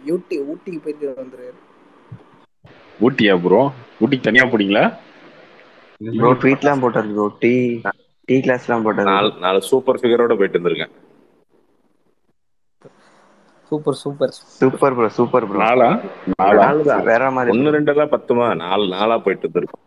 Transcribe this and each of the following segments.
ஊட்டி ஊட்டிக்கு போயிட்டு வந்துருவாரு ஊட்டியா ப்ரோ ஊட்டிக்கு தனியா போனீங்களா ப்ரோ ட்வீட்லாம் போட்டாரு ப்ரோ டீ டீ கிளாஸ்லாம் போட்டாரு நாலு நாலு சூப்பர் ஃபிகரோட போயிட்டு வந்திருக்கேன் super super super bro super bro நாளா நாளா நாலுதான் வேற மாதிரி ஒன்னு ரெண்டெல்லாம் பத்துமா நாலு நாளா போயிட்டு வந்திருக்கோம்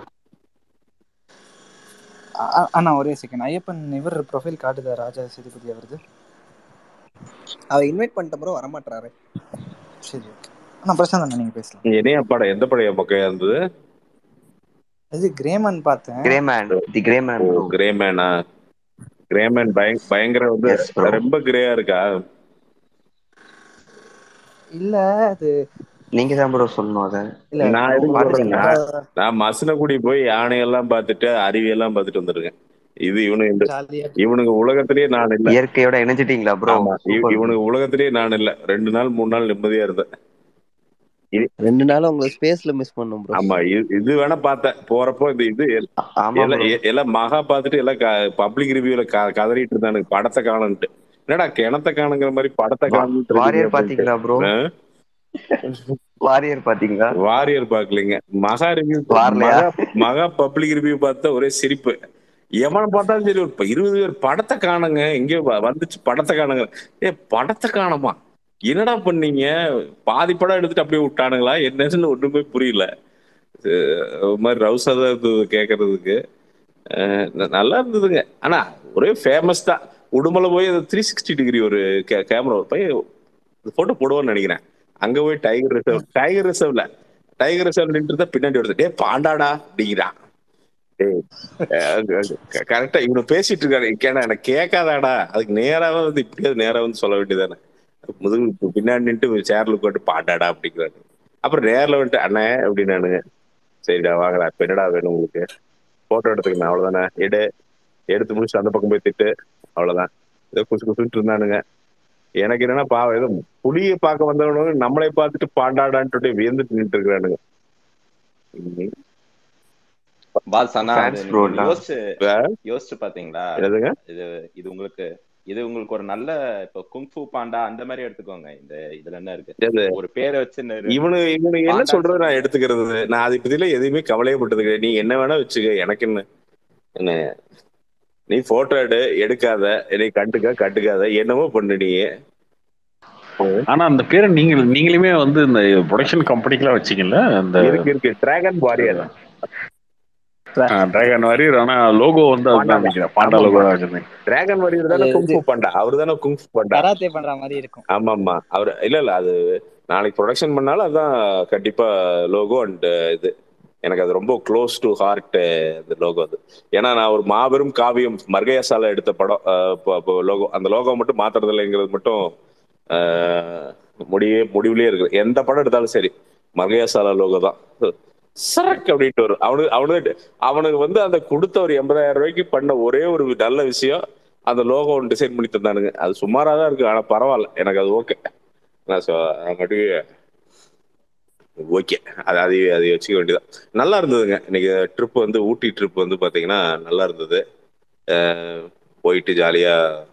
அ- அ- அண்ணா ஒரே செகண்ட் ஐயப்பன் இவர் ப்ரொஃபைல் காட்டுதா ராஜா சேதுபதி அவரது அவ இன்வைட் பண்ணிட்ட ப்ரோ வரமாட்டாரு சரி ஓகே அண்ணா பிரசாந்த் அண்ணா நீங்க பேசலாம் இணைய படம் எந்த படம் மொக்கையா இருந்தது இது கிரேமன் பார்த்தேன் Gray Man The Gray Man ஓ ப்ரோ கிரேமேனா கிரேமேன் பய பயங்கர வந்து Yes, bro. ரொம்ப கிரேயா இருக்கா இல்ல அது நீங்க தான் ப்ரோ சொல்லணும் அத இல்ல நான் எதுக்கு உங்களுக்கு சொல்றேன்னா, பார்த்தா நான் மசனகுடி போய் யானையெல்லாம் பார்த்துட்டு அருவியெல்லாம் பார்த்துட்டு வந்திருக்கேன் இது இவனு இந்த ஜாலியா இவனுக்கு உலகத்திலேயே நான் இல்ல இயற்கையோட இணைஞ்சிட்டீங்களா ப்ரோ ஆமா இவ- இவனுக்கு உலகத்திலேயே நான் இல்ல ரெண்டு நாள் மூணு நாள் நிம்மதியா இருந்தேன் ரெண்டு நாள் உங்களை ஸ்பேஸ்ல மிஸ் பண்ணோம் ப்ரோ ஆமா இது- இது வேணா பார்த்தேன் போறப்போ இந்த இது ஆமா எல்லாம் bro. எ- எல்லாம் மகா பார்த்துட்டு எல்லாம் பப்ளிக் ரிவ்யூல கதறிட்டு இருந்தானுங்க படத்தை காணுன்ட்டு என்னடா கிணத்த காணுங்கிற மாதிரி படத்தை காணுன்ட்டு வாரியர் பாத்தீங்களா ப்ரோ ஆ? வாரியர் பாத்தீங்களா வாரியர் பாக்கலீங்க மகா ரிவ்யூ வாரலையா? மகா மகா பப்ளிக் ரிவ்யூ பார்த்தா ஒரே சிரிப்பு எவனை பார்த்தாலும் சரி ஒரு ப- இருபது பேர் படத்தை காணுங்க எங்கேயோ வ- வந்துச்சு படத்தை காணுங்க ஏ படத்தை காணுமா என்னடா பண்ணீங்க பாதி படம் எடுத்துட்டு அப்படியே விட்டானுங்களா என்னன்னு ஒண்ணுமே புரியல அஹ் ஒரு மாதிரி ரவுஸா தான் இருந்தது கேட்கறதுக்கு அஹ் ந- நல்லா இருந்ததுங்க ஆனா ஒரே ஃபேமஸ் தான் உடுமலை போய் த்ரீ சிக்ஸ்டி டிகிரி ஒரு கேமரா போய் போட்டோ போடுவோம்னு நினைக்கிறேன் அங்க போய் டைகர் ரிசர்வ் டைகர் ரிசர்வ்ல டைகர் ரிசர்வ் நின்று தான் பின்னாடி வருது டே பாண்டாடா அப்படிங்கிறான் கரெக்டா இவனு பேசிட்டு இருக்காரு கேடா எனக்கு கேட்காதாடா அதுக்கு நேராவே வந்து இப்படியாவது நேரா வந்து சொல்ல வேண்டியதானே முதுகு பின்னாடி நின்று சேர்ல உட்காந்து பாண்டாடா அப்படிங்கிறாரு அப்புறம் நேர்ல வந்துட்டு அண்ணே அப்படின்னானுங்க சரிடா வாங்கடா இப்ப என்னடா வேணும் உங்களுக்கு போட்டோ எடுத்துக்கணும் அவ்வளவுதானே எடு எடுத்து முடிச்சு அந்த பக்கம் போய் திட்டு அவ்வளவுதான் ஏதோ குசு குசுன்ட்டு இருந்தானுங்க எனக்கு என்னன்னா பாவம் ஏதோ புலியை பார்க்க வந்தவனுங்க நம்மளை பார்த்துட்டு பாண்டாடான்ட்டு வியந்துட்டு நின்று இருக்கிறானுங்க உம். பாஸ் ஆனா Fans அது bro நீங்க தான். யோசிச்சு வே- யோசிச்சு பாத்தீங்களா என்னதுங்க இது இது உங்களுக்கு இது உங்களுக்கு ஒரு நல்ல இப்ப குங்ஃபு பாண்டா அந்த மாதிரி எடுத்துக்கோங்க இந்த இதுல என்ன இருக்கு எது? ஒரு பேரை வச்சு நிறு- இவனு இவனுக்கு என்ன பாண்டா சொல்றது நான் சொல்லுங்க. எடுத்துக்கிறது நான் அதை பத்தில எதுவுமே கவலையப்பட்டது கிடையாது நீ என்ன வேணா வச்சுக்க எனக்கு என்ன என்ன நீ போட்டோ எடு எடுக்காத என்னை கண்டுக்க கண்டுக்காத என்னமோ பண்ணு நீ ஆனா அந்த பேரை நீங்க நீங்களுமே வந்து இந்த ப்ரொடக்ஷன் கம்பெனிக்கெல்லாம் வச்சீங்கல்ல அந்த இருக்கு இருக்கு டிராகன் வாரியர் டிராகன் வாரியர் ஆனா லோகோ வந்து பாண்டா அதுதான் நினைக்கிறேன் பாண்டா ஆமா, லோகோ ஆமா. தான் வச்சிருந்தேன் டிராகன் வாரியர் தானே அது குங்ஃபு பாண்டா அவரு தானே குங்ஃபு பாண்டா கராத்தே பண்ற மாதிரி இருக்கும் ஆமா ஆமா அவர் இல்ல இல்ல அது நாளைக்கு ப்ரொடக்ஷன் பண்ணாலும் அதான் கண்டிப்பா லோகோ அண்ட் இது எனக்கு அது ரொம்ப க்ளோஸ் டு ஹார்ட் அந்த லோகோ அது ஏன்னா நான் ஒரு மாபெரும் காவியம் மர்கயாசால எடுத்த படம் லோகோ அந்த லோகோ மட்டும் மாத்துறது இல்லைங்கிறது மட்டும் ஆஹ், முடியே முடிவுலயே இருக்கு எந்த படம் எடுத்தாலும் சரி மர்கயாசாலா லோகோ தான் சரக் அப்படின்ட்டு வரும் அவனுக்கு அவனுக்கு அவனுக்கு வந்து அந்த கொடுத்த ஒரு எண்பதாயிரம் ரூபாய்க்கு பண்ண ஒரே ஒரு நல்ல விஷயம் அந்த லோகோ டிசைன் பண்ணி தந்தானுங்க அது சுமாரா தான் இருக்கு ஆனா பரவாயில்ல எனக்கு அது ஓகே நான் சொ- மட்டும் ஓகே அது அது அது வச்சுக்க வேண்டியதான் நல்லா இருந்ததுங்க இன்னைக்கு ட்ரிப் வந்து ஊட்டி ட்ரிப் வந்து பாத்தீங்கன்னா நல்லா இருந்தது அஹ் போயிட்டு ஜாலியா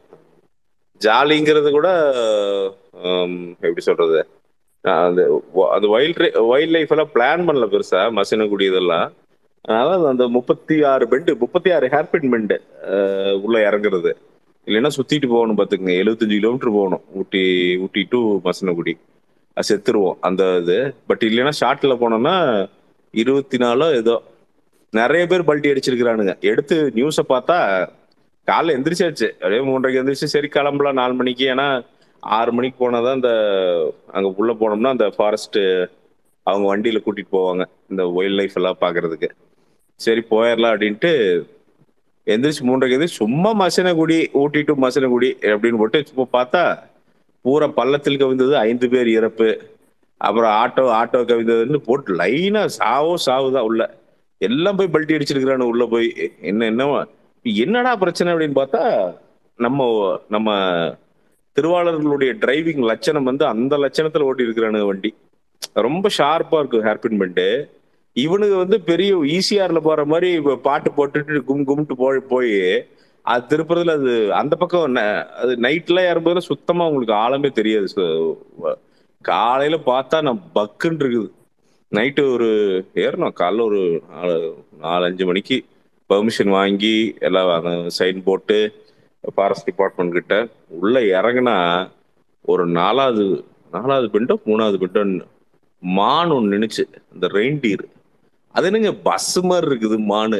ஜாலிங்கிறது கூட ஹம், எப்படி சொல்றது அஹ் அந்த வ- அந்த வைல்ட் வைல்ட் லைஃப் எல்லாம் பிளான் பண்ணல பெருசா மசினகுடி இதெல்லாம் அதாவது அந்த முப்பத்தி ஆறு பெண்டு முப்பத்தி ஆறு ஹேர்பின் பெண்டு உள்ள இறங்குறது இல்லைன்னா சுத்திட்டு போகணும் பாத்துக்கங்க எழுபத்தஞ்சு கிலோமீட்டர் போகணும் ஊட்டி ஊட்டி டு மசனகுடி அது செத்துருவோம் அந்த இது பட் இல்லைன்னா ஷார்ட்ல போனோம்னா இருபத்தி நாலோ ஏதோ நிறைய பேர் பல்ட்டி அடிச்சிருக்கிறானுங்க எடுத்து நியூஸை பார்த்தா காலைல எந்திரிச்சாச்சு அப்படியே மூன்றரைக்கு எந்திரிச்சு சரி கிளம்பலாம் நாலு மணிக்கு ஏன்னா ஆறு மணிக்கு போனாதான் அந்த அங்க உள்ள போனோம்னா அந்த ஃபாரஸ்ட் அவங்க வண்டியில கூட்டிட்டு போவாங்க இந்த வைல்ட் லைஃப் எல்லாம் பாக்குறதுக்கு சரி போயிடலாம் அப்படின்ட்டு எந்திரிச்சு மூன்றரைக்கு எந்திரிச்சு சும்மா மசனகுடி ஊட்டி டு மசனகுடி அப்படின்னு போட்டு சும்மா பார்த்தா பூரா பள்ளத்தில் கவிழ்ந்தது ஐந்து பேர் இறப்பு அப்புறம் ஆட்டோ ஆட்டோ கவிழ்ந்ததுன்னு போட்டு லைனா சாவோ சாவுதான் உள்ள எல்லாம் போய் பல்ட்டி அடிச்சிருக்கிறானு உள்ள போய் என்ன என்ன என்னடா பிரச்சனை அப்படின்னு பார்த்தா நம்ம நம்ம திருவாளர்களுடைய டிரைவிங் லட்சணம் வந்து அந்த லட்சணத்துல ஓட்டி இருக்கிறானுங்க வண்டி ரொம்ப ஷார்ப்பா இருக்கும் ஹேர்பின் பண்ணிட்டு இவனுக்கு வந்து பெரிய ஈசிஆர்ல போற மாதிரி இப்ப பாட்டு போட்டுட்டு கும் கும்ட்டு போய் போய் அது திருப்புறதுல அது அந்த பக்கம் ந- அது நைட்ல ஏறும்போதுல சுத்தமா உங்களுக்கு ஆழமே தெரியாது சு- வ- காலையில பார்த்தா நான் பக்குன்னு இருக்குது நைட்டு ஒரு ஏறணும் காலைல ஒரு நாலு நாலு அஞ்சு மணிக்கு பெர்மிஷன் வாங்கி எல்லாம் சைன் போட்டு ஃபாரஸ்ட் டிபார்ட்மெண்ட் கிட்ட உள்ள இறங்குனா ஒரு நாலாவது நாலாவது பெண்டோ மூணாவது பெண்டோ மான் ஒன்று நின்னுச்சு இந்த ரெயின்டீர் அது என்னங்க பஸ் மாதிரி இருக்குது மானு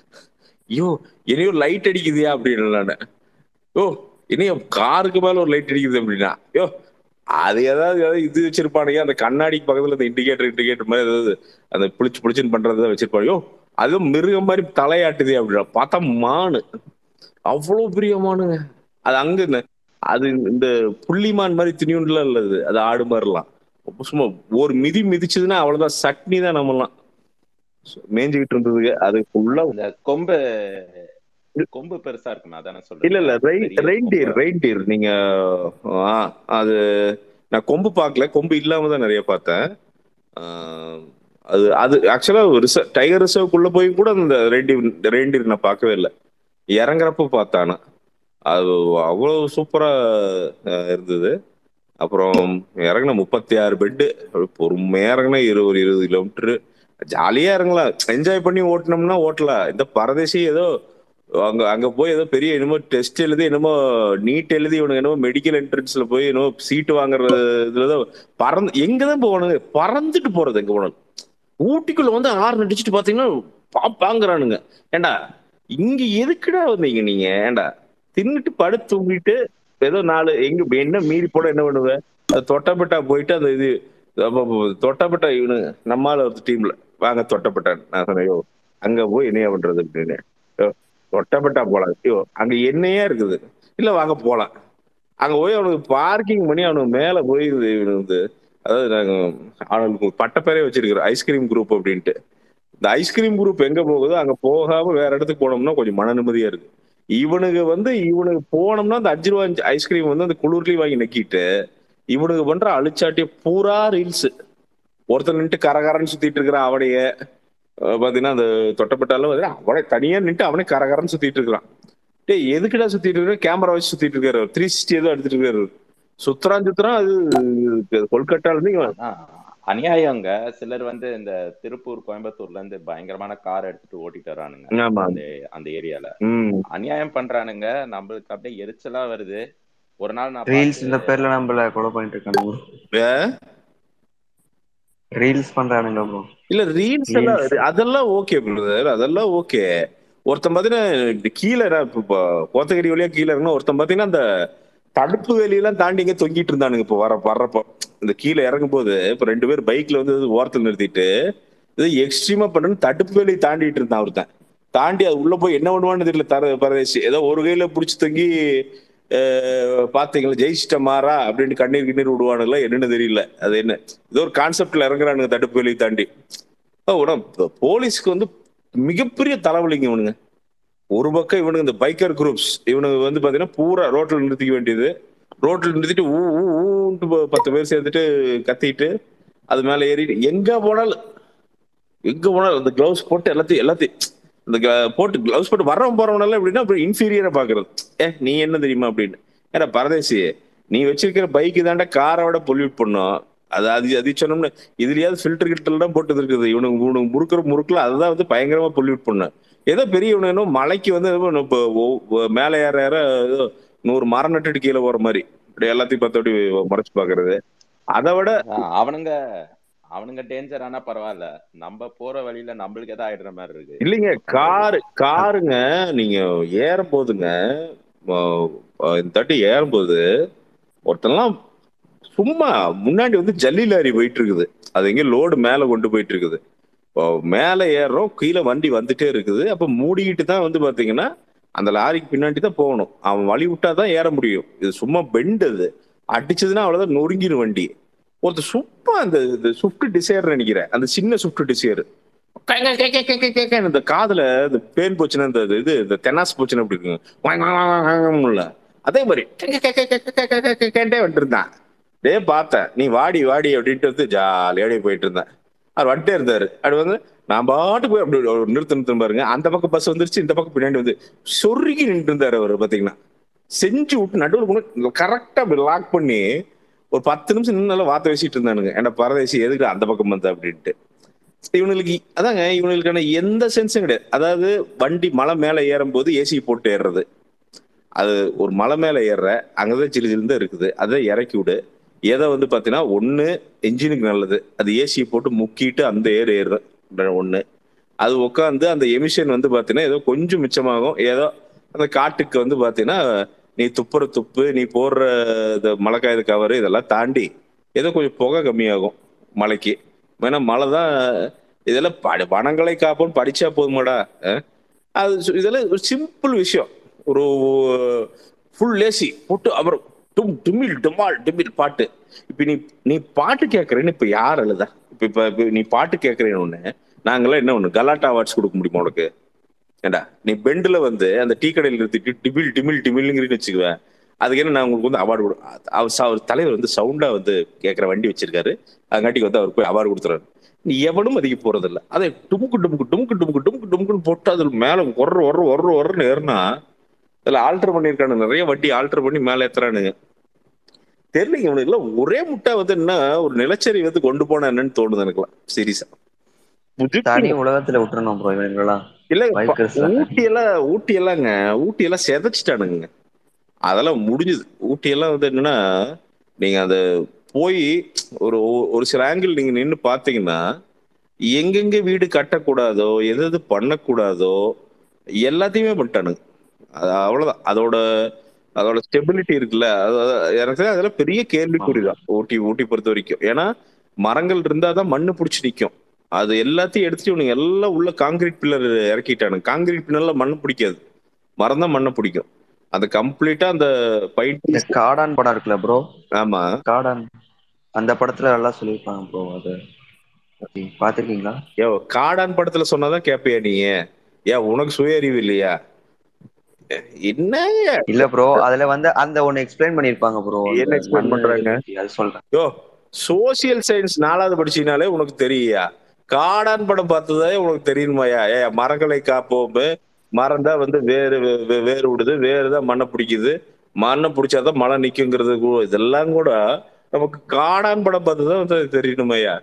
ஐயோ என்னையோ லைட் அடிக்குதியா அப்படின்னு நான் யோ என்னையோ காருக்கு மேல ஒரு லைட் அடிக்குது அப்படின்னா யோ அது ஏதாவது ஏதாவது இது வச்சிருப்பானுங்க அந்த கண்ணாடிக்கு பக்கத்துல அந்த இண்டிகேட்டர் இண்டிகேட்டர் மாதிரி ஏதாவது அந்த புளிச்சு புளிச்சுன்னு பண்றதை வச்சிருப்பாங்க யோ அதுவும் மிருகம் மாதிரி தலையாட்டுதே அப்படின்னா பார்த்தா மானு அவ்வளவு பெரிய மானுங்க அது அங்க இந்த அது இந்த புள்ளிமான் மாதிரி திணியுண்டுலாம் இல்லது அது ஆடு மாதிரிலாம் சும்மா ஒரு மிதி மிதிச்சதுன்னா அவ்வளவுதான் சட்னி தான் நம்மலாம் மேய்ஞ்சுக்கிட்டு இருந்ததுங்க அது ஃபுல்லா இந்த கொம்பு கொம்பு பெருசா இருக்குமே அதானே சொல்றேன் இல்ல இல்ல ரெயின்டீர் ரெயின்டீர் நீங்க ஆ, அது நான் கொம்பு பார்க்கல கொம்பு இல்லாம தான் நிறைய பார்த்தேன் ஆ, அது அது ஆக்சுவலா ரிசர்வ் டைகர் ரிசர்வ்க்குள்ள போய் கூட அந்த ரெயின்டீர் ரெயின்டீர் நான் பார்க்கவே இல்லை இறங்குறப்ப பார்த்தானா அது அவ்வளவு சூப்பரா அஹ், இருந்தது அப்புறம் இறங்கின முப்பத்தி ஆறு பெட்டு பொறுமையா இறங்கினா இருபது இருபது கிலோமீட்டர் ஜாலியா இறங்கலாம் என்ஜாய் பண்ணி ஓட்டினோம்னா ஓட்டலாம் இந்த பரதேசி ஏதோ அங்க அங்க போய் ஏதோ பெரிய என்னமோ டெஸ்ட் எழுதி என்னமோ நீட் எழுதி இவனுங்க என்னமோ மெடிக்கல் என்ட்ரன்ஸ்ல போய் என்னமோ சீட்டு வாங்குற இதுலதான் பறந்து எங்கதான் போவானுங்க பறந்துட்டு போறது எங்க போனாலும் ஊட்டிக்குள்ள வந்து ஆறு நடிச்சுட்டு பாத்தீங்கன்னா பாப்பாங்கிறானுங்க ஏண்டா இங்க எதுக்குடா வந்தீங்க நீங்க ஏண்டா தின்னுட்டு படுத்து தூங்கிட்டு ஏதோ நாலு எங்க என்ன மீறி போட என்ன பண்ணுவேன் அது தொட்டப்பட்டா போயிட்டு அந்த இது அப்ப- அப்ப தொட்டப்பட்டா இவனு நம்மால ஒரு டீம்ல வாங்க தொட்டப்பட்டான் நான் சொன்னேன் "யோ, அங்க போய் என்னையா பண்றது அப்படின்னு "யோ, தொட்டப்பட்டா போலாம் ஐயோ அங்க என்னையா இருக்குது இல்ல வாங்க போலாம் அங்க போய் அவனுக்கு பார்க்கிங் பண்ணி அவனுக்கு மேல போய் இது இவனுக்கு வந்து அதாவது நாங்க அவனுக்கு பட்டப்பேரே வச்சிருக்கிறோம் ஐஸ்கிரீம் குரூப் அப்படின்ட்டு இந்த ஐஸ்கிரீம் குரூப் எங்க போகுதோ அங்க போகாம வேற இடத்துக்கு போனோம்னா கொஞ்சம் மன நிம்மதியா இருக்கு இவனுக்கு வந்து இவனுக்கு போனோம்னா அந்த அஞ்சு ரூபா ஐஸ்கிரீம் வந்து அந்த குளிர்லயும் வாங்கி நக்கிட்டு இவனுக்கு பண்ற அழிச்சாட்டிய பூரா ரீல்ஸ் ஒருத்தன் நின்று கரகரன்னு சுத்திட்டு இருக்கிறான் அவனைய அஹ் பாத்தீங்கன்னா அந்த தொட்டப்பட்டாலும் வந்து அவனே தனியா நின்று அவனே கரகரன்னு சுத்திட்டு இருக்கிறான் டேய் எதுக்குடா சுத்திட்டு இருக்க கேமரா வச்சு சுத்திட்டு இருக்காரு த்ரீ சிக்ஸ்டி ஏதோ எடுத்துட்டு இருக்காரு சுத்துறான் சுத்துறான் அது கொல்கட்டால இருந்து இவன் ஆ, அநியாயங்க சிலர் வந்து இந்த திருப்பூர் கோயம்புத்தூர்ல இருந்து பயங்கரமான கார் எடுத்துட்டு ஓட்டிட்டு வரானுங்க ஆமா அந்த அந்த ஏரியால உம் அநியாயம் பண்றானுங்க நம்மளுக்கு அப்படியே எரிச்சலா வருது ஒரு நாள் நான் ரீல்ஸ் பார்த்து- இந்த பேர்ல நம்மள கொலை பண்ணிட்டு இருக்கானுங்க ஏ? ரீல்ஸ் பண்றானுங்க ப்ரோ இல்ல ரீல்ஸ் எல்லாம் அதெல்லாம் ஓகே பிரதர் அதெல்லாம் ஓகே ஒருத்தன் பாத்தீங்கன்னா இப்படி கீழே நான் இப்ப இப்போ கோத்தகிரி வழியா கீழே இறங்கினா ஒருத்தன் பாத்தீங்கன்னா அந்த தடுப்பு வேலியெல்லாம் தாண்டி இங்க தொங்கிட்டு இருந்தானுங்க இப்போ வர வர்றப்போ இந்த கீழே இறங்கும் போது இப்ப ரெண்டு பேர் பைக்ல வந்து ஓரத்தில் நிறுத்திட்டு இது எக்ஸ்ட்ரீமா பண்றேன்னு தடுப்பு வேலையை தாண்டிட்டு இருந்தான் ஒருத்தன் தாண்டி அது உள்ள போய் என்ன பண்ணுவான்னு தெரியல தர பரதேசி ஏதோ ஒரு கையில புடிச்சு தொங்கி அஹ், பாத்தீங்களா ஜெயிச்சிட்ட மாறா அப்படின்னு கண்ணீர் கிண்ணீர் விடுவானுங்களா என்னன்னு தெரியல அது என்ன ஏதோ ஒரு கான்செப்ட்ல இறங்குறானுங்க தடுப்பு வேலையை தாண்டி அஹ் உடம்பு போலீஸ்க்கு வந்து மிகப்பெரிய தலைவலிங்க இவனுங்க ஒரு பக்கம் இவனுங்க இந்த பைக்கர் குரூப்ஸ் இவனுங்க வந்து பாத்தீங்கன்னா பூரா ரோட்ல நிறுத்திக்க வேண்டியது ரோட்ல நிறுத்திட்டு ஊ ஊ ஊன்ட்டு ப- பத்து பேர் சேர்த்துட்டு கத்திட்டு அது மேல ஏறி எங்க போனாலும் எங்க போனாலும் இந்த கிளவுஸ் போட்டு எல்லாத்தையும் எல்லாத்தையும் இந்த க- போட்டு கிளவுஸ் போட்டு வரவன் போறவனெல்லாம் எப்படின்னா அப்படி இன்ஃபீரியரா பாக்குறது ஏ நீ என்ன தெரியுமா அப்படின்னு ஏடா பரதேசி நீ வச்சிருக்கிற பைக்கு தாண்டா காரை விட பொல்யூட் பண்ணும் அது அது அது சொன்னோம்னா இதுலயாவது ஃபில்டர் கிட்டல் தான் போட்டு இருக்குது இவனுக்கு இவனுக்கு முறுக்கிற முறுக்குல அதுதான் வந்து பயங்கரமா பொல்யூட் பண்ணும் ஏதோ பெரிய இவனு என்னமோ மலைக்கு வந்து என்னமோ இப்போ ஒ- ஒ- மேலே ஏற ஏற ஏதோ நூறு மரம் நட்டுட்டு கீழே போற மாதிரி இப்படி எல்லாத்தையும் பார்த்தபடி மறைச்சு பாக்குறது அதை விட ஆ, அவனுங்க அவனுங்க டேஞ்சர் ஆனா பரவாயில்ல நம்ம போற வழியில நம்மளுக்கு ஏதாவது ஆயிடுற மாதிரி இருக்கு இல்லைங்க காரு காருங்க நீங்க ஏறும் போதுங்க அஹ், அஹ், இந்த தாட்டி ஏறும்போது ஒருத்தன்லாம் சும்மா முன்னாடி வந்து ஜல்லி லாரி போயிட்டு இருக்குது அது எங்க லோடு மேல கொண்டு போயிட்டு இருக்குது இப்போ மேல ஏறுறோம் கீழே வண்டி வந்துட்டே இருக்குது அப்ப மூடிக்கிட்டு தான் வந்து பாத்தீங்கன்னா அந்த லாரிக்கு பின்னாடி தான் போகணும் அவன் வழி விட்டா தான் ஏற முடியும் இது சும்மா பெண்ட் அது அடிச்சதுன்னா அவ்வளவுதான் நொறுங்கிடும் வண்டி ஒருத்தர் சும்மா அந்த ஸ்விஃப்ட் டிசைர் நினைக்கிறேன் அந்த சின்ன ஸ்விஃப்ட் டிசைர் இந்த காதுல இந்த பேன் போச்சுன்னா இந்த இது இந்த தென்னாஸ் போச்சுன்னா அப்படி இருக்குங்க வாங்க, வாங்க, வாங்க, வாங்கம்ல. அதே மாதிரி கேட்டே வந்துட்டு இருந்தான் டே பார்த்தேன் நீ வாடி வாடி அப்படின்ட்டு வந்து ஜாலியாடி போயிட்டு இருந்தேன் அவர் வந்துட்டே இருந்தாரு அப்படி வந்து நான் பாட்டு போய் அப்படி ஒரு நிறுத்து நிறுத்து பாருங்க அந்த பக்கம் பஸ் வந்துருச்சு இந்த பக்கம் பின்னாடி வந்து சொருகி நின்று இருந்தாரு அவர் பாத்தீங்கன்னா செஞ்சு விட்டு நடுவில் கரெக்டா அப்படி லாக் பண்ணி ஒரு பத்து நிமிஷம் நின்று நல்லா வார்த்தை பேசிட்டு இருந்தானுங்க ஏன்னா பரதேசி எதுக்கு அந்த பக்கம் வந்த அப்படின்ட்டு இவனுக்கு அதாங்க இவனுக்கான எந்த சென்ஸும் கிடையாது அதாவது வண்டி மலை மேல ஏறும்போது ஏசி போட்டு ஏறுறது அது ஒரு மலை மேல ஏறுற அங்கதான் சிலு சிலுந்து இருக்குது அதை இறக்கி விடு எதை வந்து பாத்தீங்கன்னா ஒண்ணு என்ஜினுக்கு நல்லது அது ஏசியை போட்டு முக்கிட்டு அந்த ஏர் ஏறு ஒண்ணு அது உட்காந்து அந்த எமிஷன் வந்து பாத்தீங்கன்னா ஏதோ கொஞ்சம் மிச்சமாகும் ஏதோ அந்த காட்டுக்கு வந்து பாத்தீங்கன்னா நீ துப்புற துப்பு நீ போடுற இந்த மழைக்காயுது கவரு இதெல்லாம் தாண்டி ஏதோ கொஞ்சம் புகை கம்மியாகும் மலைக்கு ஏன்னா மழை தான் இதெல்லாம் படி வனங்களை காப்போன்னு படிச்சா போதுமாடா அஹ்? அது சு- இதெல்லாம் ஒரு சிம்பிள் விஷயம் ஒரு ஃபுல் லேசி போட்டு அப்புறம் டும் டுமில் டுமால் டுமில் பாட்டு இப்ப நீ நீ பாட்டு கேட்கறேன்னு இப்ப யார் அழுதா இப்ப இப்ப இப்ப நீ பாட்டு கேட்கறேன்னு ஒண்ணு நாங்கெல்லாம் என்ன ஒண்ணு கலாட்டா அவார்ட்ஸ் கொடுக்க முடியுமா உனக்கு ஏண்டா நீ பெண்டுல வந்து அந்த டீ கடையில் நிறுத்திட்டு டிமில் டிமில் டிமில்ங்கிறன்னு வச்சுக்குவேன் அதுக்கு என்ன நான் உங்களுக்கு வந்து அவார்டு கொடு அவர் ச- அவர் தலைவர் வந்து சவுண்டா வந்து கேட்குற வண்டி வச்சிருக்காரு அதுங்காட்டிக்கு வந்து அவர் போய் அவார்டு கொடுத்துறாரு நீ எவனும் மதிக்க போறது இல்ல அதை டுமுக்கு டுமுக்கு டுமுக்கு டுமுக்கு டுமுக்கு டுமுக்குன்னு போட்டு அதுல மேல ஒர்ற ஒர்ற ஒர்ற ஒர்றன்னு ஏறினா அதுல ஆல்டர் பண்ணியிருக்கானு நிறைய வண்டி ஆல்டர் பண்ணி மேல ஏத்துறானுங்க தெரியல இவனுக்கு எல்லாம் ஒரே முட்டை வந்து என்ன ஒரு நிலச்சரி வந்து கொண்டு போனா என்னன்னு தோணுது எனக்குலாம் சீரியஸா தனி உலகத்துல விட்டுறணும் ப்ரோ இவங்களெல்லாம் இல்ல Bikers ப- எல்லாம். ஊட்டி எல்லாம் ஊட்டி எல்லாங்க ஊட்டி எல்லாம் செதைச்சிட்டானுங்க அதெல்லாம் முடிஞ்சுது ஊட்டி எல்லாம் வந்து என்னன்னா நீங்க அந்த போய் ஒரு ஒ- ஒரு சில ஆங்கிள் நீங்க நின்னு பாத்தீங்கன்னா எங்கெங்க வீடு கட்டக்கூடாதோ எது எது பண்ணக்கூடாதோ எல்லாத்தையுமே பண்ணிட்டானுங்க அது அவ்வளவுதான் அதோட அதோட ஸ்டெபிலிட்டி இருக்குல்ல அது அது- எனக்கு தெரிஞ்சு அதெல்லாம் பெரிய கேள்விக்குறிதான் ஊட்டி ஊட்டி பொறுத்த வரைக்கும் ஏன்னா மரங்கள் இருந்தாதான் மண்ணு பிடிச்சி நிக்கும் அது எல்லாத்தையும் எடுத்துட்டு இவனுங்க எல்லாம் உள்ள காங்கிரீட் பில்லர் இறக்கிட்டானுங்க காங்கிரீட் பில்லர்ல மண்ணு பிடிக்காது மரம் தான் மண்ணை பிடிக்கும் அந்த கம்ப்ளீட்டா அந்த இந்த பைட் காடான் படம் இருக்குல்ல ப்ரோ ஆமா காடான் அந்த படத்துல நல்லா சொல்லியிருப்பாங்க ப்ரோ அது பத்தி பாத்திருக்கீங்களா ஏ காடான் படத்துல சொன்னாதான் கேப்பியா நீ ஏன் உனக்கு சுய அறிவு இல்லையா என்ன இல்ல ப்ரோ அதுல வந்து அந்த ஒண்ணு எக்ஸ்பிளைன் பண்ணிருப்பாங்க ப்ரோ என்ன explain பண்றாங்க? அது சொல்றேன் யோ சோசியல் சயின்ஸ் நாலாவது படிச்சீனாலே உனக்கு தெரியா காடான் படம் பார்த்ததே உனக்கு தெரியுமாயா ஏ மரங்களை காப்போம் மரம் தான் வந்து வேறு வே- வே- வேறு விடுது வேறு தான் மண்ணை பிடிக்குது மண்ணை பிடிச்சாதான் மழை நிக்குங்கிறது கூட இதெல்லாம் கூட நமக்கு காடான் படம் பார்த்துதான் வந்து தெரியணுமையா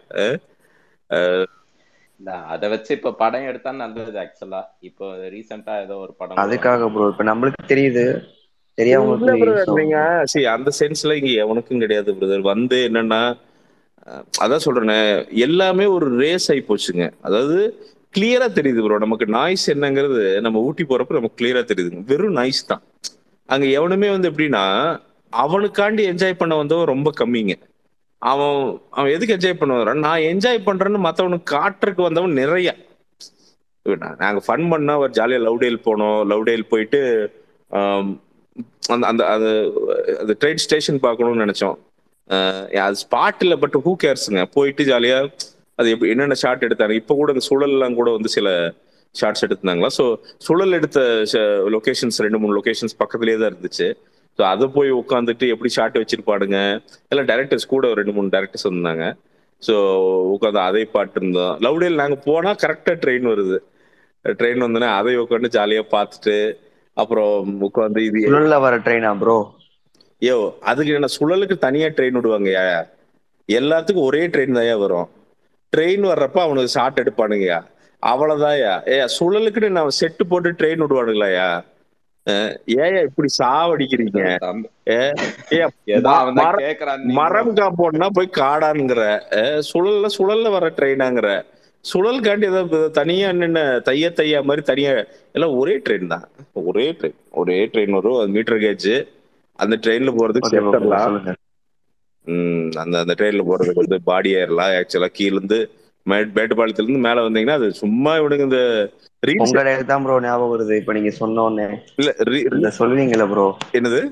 இல்ல, அத வச்சு இப்ப படம் எடுத்தா நல்லது ஆக்சுவலா இப்போ ரீசெண்டா ஏதோ ஒரு படம் கூட அதுக்காக ப்ரோ இப்ப நம்மளுக்கு தெரியுது இல்ல தெரியாமங்களுக்கு brother, use ஆகும். நீங்க see, அந்த சென்ஸ்ல இங்க எவனுக்கும் கிடையாது பிரதர் வந்து என்னன்னா அஹ், அதான் சொல்றேனே எல்லாமே ஒரு ரேஸ் ஆகி போச்சுங்க அதாவது கிளியரா தெரியுது ப்ரோ நமக்கு நாய்ஸ் என்னங்கிறது நம்ம ஊட்டி போறப்ப நமக்கு கிளியரா தெரியுதுங்க வெறும் நாய்ஸ் தான் அங்க எவனுமே வந்து எப்படின்னா அவனுக்காண்டி என்ஜாய் பண்ண வந்தவன் ரொம்ப கம்மிங்க அவன் அவன் எதுக்கு என்ஜாய் பண்ண வரான் நான் என்ஜாய் பண்றேன்னு மத்தவனுக்கு காட்டுறதுக்கு வந்தவன் நிறைய நா- நாங்க ஃபன் பண்ணா ஒரு ஜாலியா லவ்டேல் போனோம் லவ்டேல் போயிட்டு ஆம், அந்த அந்த அது அது ட்ரெயின் ஸ்டேஷன் பார்க்கணும்னு நினைச்சோம் அஹ் அது ஸ்பாட் இல்லை பட் ஹூ கேர்ஸுங்க போயிட்டு ஜாலியா அது எப்படி என்னென்ன ஷாட் எடுத்தாங்க இப்போ கூட இந்த சுழல்லாம் கூட வந்து சில ஷார்ட்ஸ் எடுத்தாங்களா ஸோ சுழல் எடுத்த லொகேஷன்ஸ் ரெண்டு மூணு லொகேஷன்ஸ் பக்கத்துலேயே தான் இருந்துச்சு ஸோ அதை போய் உட்காந்துட்டு எப்படி ஷாட் வச்சிருப்பாடுங்க எல்லாம் டேரக்டர்ஸ் கூட ஒரு ரெண்டு மூணு டேரக்டர்ஸ் வந்தாங்க ஸோ உட்காந்து அதை பாட்டு இருந்தோம் லவ்டேல் நாங்கள் போனால் கரெக்டாக ட்ரெயின் வருது ட்ரெயின் வந்தோடனே அதை உட்காந்து ஜாலியாக பார்த்துட்டு அப்புறம் உட்காந்து இது சுழல்ல வர ட்ரெயினா ப்ரோ ஐயோ அதுக்கு என்ன சுழலுக்கு தனியா ட்ரெயின் விடுவாங்கயா எல்லாத்துக்கும் ஒரே ட்ரெயின் தான்யா வரும் ட்ரெயின் வர்றப்ப அவனுக்கு ஷார்ட் எடுப்பானுங்கயா அவ்வளவுதான்யா ஏ சுழலுக்குன்னு நான் செட்டு போட்டு ட்ரெயின் விடுவானுங்களாயா அஹ் ஏயா இப்படி சாவடிக்கிறீங்க தம்பி, ஏ ஏதோ அவன் தான் மரம் கேக்குறான் மரம் காப்போம்னா போய் காடான்ங்கிற அஹ் சுழல்ல சுழல்ல வர ட்ரெயினாங்கிற சுழலுக்காண்டி ஏதாவது தனியா என்னென்ன தைய தையா மாதிரி தனியா எல்லாம் ஒரே ட்ரெயின் தான் ஒரே ட்ரெயின் ஒரே ட்ரெயின் வரும் அது மீட்டர் கேஜ் அந்த ட்ரெயின்ல போறதுக்கு ஓகே ப்ரோ செப்டர்லாம் சொல்லுங்க ம், அந்த அந்த ட்ரெயின்ல போறதுக்கு வந்து பாடி ஏறலாம் ஆக்சுவலா கீழ இருந்து மே- மேட்டுப்பாளையத்துல இருந்து மேல வந்தீங்கன்னா அது சும்மா இவனுங்க இந்த ரீல்ஸ் உங்க டைலாக் தான் ப்ரோ ஞாபகம் வருது இப்ப நீங்க சொன்ன உடனே இல்ல re- re- இந்த சொல்லுவீங்கல்ல ப்ரோ என்னது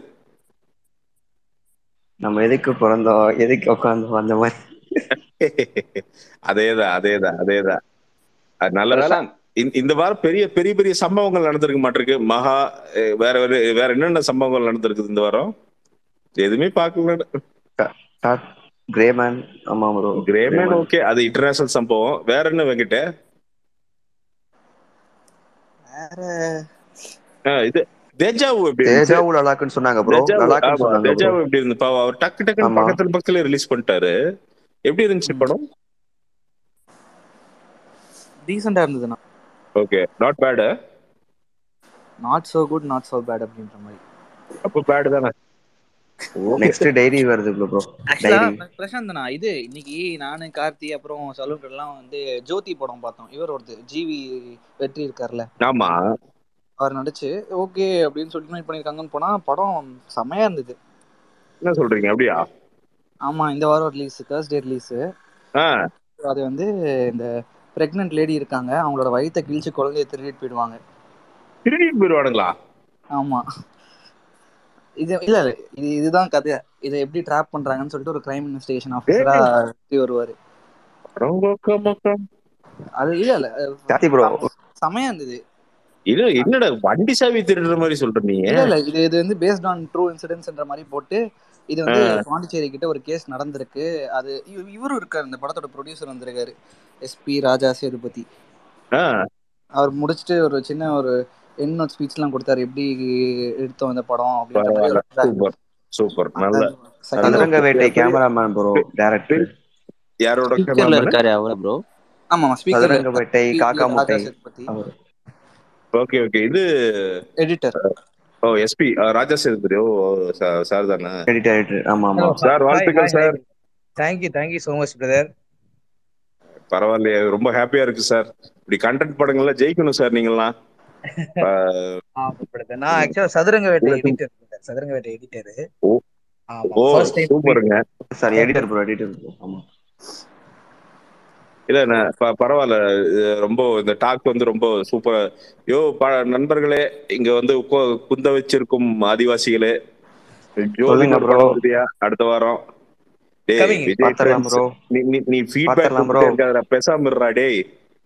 நம்ம எதுக்கு பிறந்தோம் எதுக்கு உட்காந்தோம் அந்த மாதிரி அதேதான் அதேதான் அதேதான் அது நல்ல வேலை பிரசாந்த் இந்த- இந்த வாரம் பெரிய பெரிய பெரிய சம்பவங்கள் நடந்திருக்க மாட்டிருக்கு மகா அஹ் வேற வேற வேற என்னென்ன சம்பவங்கள் நடந்திருக்குது இந்த வாரம் எதுவுமே பார்க்கல கிரேமேன் ஆமா ப்ரோ கிரேமேன் ஓகே அது இன்டர்நேஷனல் சம்பவம் வேற என்ன வெங்கிட்ட வேற ஆஹ் இது தேஜாவு எப்படி இருந்துச்சு தேஜாவு லலாக்குன்னு சொன்னாங்க ப்ரோ தேஜாவு லலாக்குன்னு ஆமா சொன்னாங்க ப்ரோ தேஜாவு எப்படி இருந்து பாவம் அவர் டக்கு டக்குன்னு ஆமா பக்கத்துல பக்கத்துல ரிலீஸ் பண்ணிட்டாரு எப்படி இருந்துச்சு படம் டீசெண்டா இருந்ததுண்ணா okay not bad not so good not so bad அப்படின்ற மாதிரி அப்போ பேடு தானே நெக்ஸ்ட் டைரி வருது ப்ரோ ஆக்சுவலா டைரி பிரசாந்த்ண்ணா இது இன்னைக்கு நானு கார்த்தி அப்புறம் சலூன் எல்லாம் வந்து ஜோதி படம் பார்த்தோம் இவர் ஒருத்தர் ஜிவி வெற்றி இருக்கார்ல ஆமா அவர் நடிச்சு ஓகே அப்படின்னு சொல்லிட்டு இது பண்ணிருக்காங்கன்னு போனா படம் செமையா இருந்தது என்ன சொல்றீங்க அப்படியா ஆமா இந்த வாரம் ரிலீஸ் தேர்ஸ்டே ரிலீஸ் ஆ அது வந்து இந்த பிரெக்னென்ட் லேடி இருக்காங்க அவங்களோட வயித்தை கிழிச்சு குழந்தைய திருடிட்டு போயிடுவாங்க திருடிட்டு போயிடுவானுங்களா ஆமா இது இல்ல இல்ல இது இதுதான் கதை இதை எப்படி ட்ராப் பண்றாங்கன்னு சொல்லிட்டு ஒரு கிரைம் இன்வெஸ்டிகேஷன் ஆஃபீஸரா வருவாரு ரொம்பக்கம் அது இல்ல இல்ல கார்த்தி ப்ரோ செமையா இருந்தது இது என்னடா வண்டி சாவி திருடுற மாதிரி சொல்ற நீ இல்ல இல்ல இது இது வந்து பேஸ்ட் ஆன் ட்ரூ இன்சிடென்ட்ஸ்ன்ற மாதிரி போட்டு இது வந்து பாண்டிச்சேரி கிட்ட ஒரு கேஸ் நடந்திருக்கு அது இவ- இவரும் இருக்காரு இந்த படத்தோட ப்ரொடியூசர் வந்திருக்காரு எஸ்பி ராஜா சேதுபதி ஆ, அவர் முடிச்சுட்டு ஒரு சின்ன ஒரு என் நோட் ஸ்பீச் எல்லாம் கொடுத்தாரு எப்படி எடுத்தோம் இந்த படம் அப்படின்ற மாதிரி பரவாயில்ல ஒரு சூப்பர் சூப்பர் நல்ல second Sathuranga half. Vettai cameraman bro director யாரோட ஸ்பீக்கர்ல cameraman? இருக்காரு அவர ப்ரோ ஆமா ஸ்பீக்கர் சதுரங்க வேட்டை காக்கா முட்டை சேதுபதி அவர் ஓகே ஓகே இது எடிட்டர் ஓ எஸ்பி ராஜா சேதுபதி ஓ சார் சார் தானே எடிட்டர் எடிட்டர் ஆமா ஆமா சார் வாழ்த்துக்கள் sir thank you thank you so much brother பரவாயில்லையே ரொம்ப ஹாப்பியா இருக்கு சார் இப்படி கண்டென்ட் படங்கள்ல ஜெயிக்கணும் சார் நீங்களாம் பிரதர் நான் ஆக்சுவலா சதுரங்க வேட்டை உங்களுக்கு- எடிட்டர் சதுரங்க வேட்டை எடிட்டர் ஓ. ஆமா ஓ ஃபர்ஸ்ட் டைம் சூப்பருங்க sorry editor bro editor bro ஆமா இல்ல நான் ப- பரவாயில்ல இது ரொம்ப இந்த டாக் வந்து ரொம்ப சூப்பர் யோ ப- நண்பர்களே இங்க வந்து உக்கோ- குந்த வச்சிருக்கும் ஆதிவாசிகளே ஜோதின்னு சொல்லுங்க ஒரு bro. படம் வருதுயா அடுத்த வாரம் டேய் Coming. Vijay பாத்திரலாம் friends, bro. நீ நீ நீ ஃபீட்பேக் பாத்திரலாம் bro. இருக்காதடா பேசாம இருடா டேய்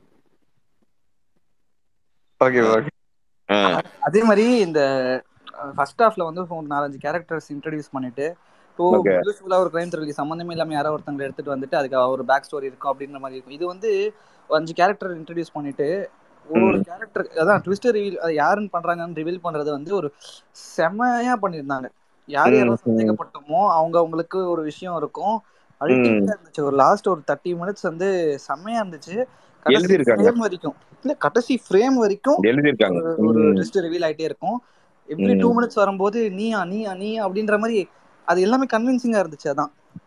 ஓகே ஓகே ஆ, அதே மாதிரி இந்த ஃபர்ஸ்ட் ஹாஃப்ல வந்து ஒரு நாலஞ்சு கேரக்டர்ஸ் இன்ட்ரடியூஸ் பண்ணிட்டு இப்போ Okay. யூஸ்ஃபுல்லா ஒரு கிரைம் த்ரில்லி சம்மந்தமே இல்லாம யாரோ ஒருத்தங்களை எடுத்துட்டு வந்துட்டு அதுக்கு ஒரு பேக் ஸ்டோரி இருக்கும் அப்படின்ற மாதிரி இருக்கும் இது வந்து ஒரு அஞ்சு கேரக்டர் இன்ட்ரடியூஸ் பண்ணிட்டு ஒரு கேரக்டர் அதான் ட்விஸ்ட் ரிவீல் அது யாருன்னு பண்றாங்கன்னு ரிவீல் பண்றது வந்து ஒரு செமையா பண்ணியிருந்தாங்க யார் யாரோ ம், ம். சந்தேகப்பட்டோமோ அவங்க அவங்களுக்கு ஒரு விஷயம் இருக்கும் அல்டிமேட்டா இருந்துச்சு ஒரு லாஸ்ட் ஒரு தேர்ட்டி மினிட்ஸ் வந்து செமையா இருந்துச்சு கடைசி எழுதியிருக்காங்க. ஃப்ரேம் வரைக்கும் இல்ல கடைசி ஃப்ரேம் வரைக்கும் எழுதியிருக்காங்க ஒரு- ஒரு ம், ட்விஸ்ட் ரிவீல் ஆயிட்டே இருக்கும் எவ்ரி ம். டூ மினிட்ஸ் வரும்போது நீயா நீயா நீயா அப்படின்ற மாதிரி அது எல்லாமே கன்வின்சிங்கா இருந்துச்சு அதான்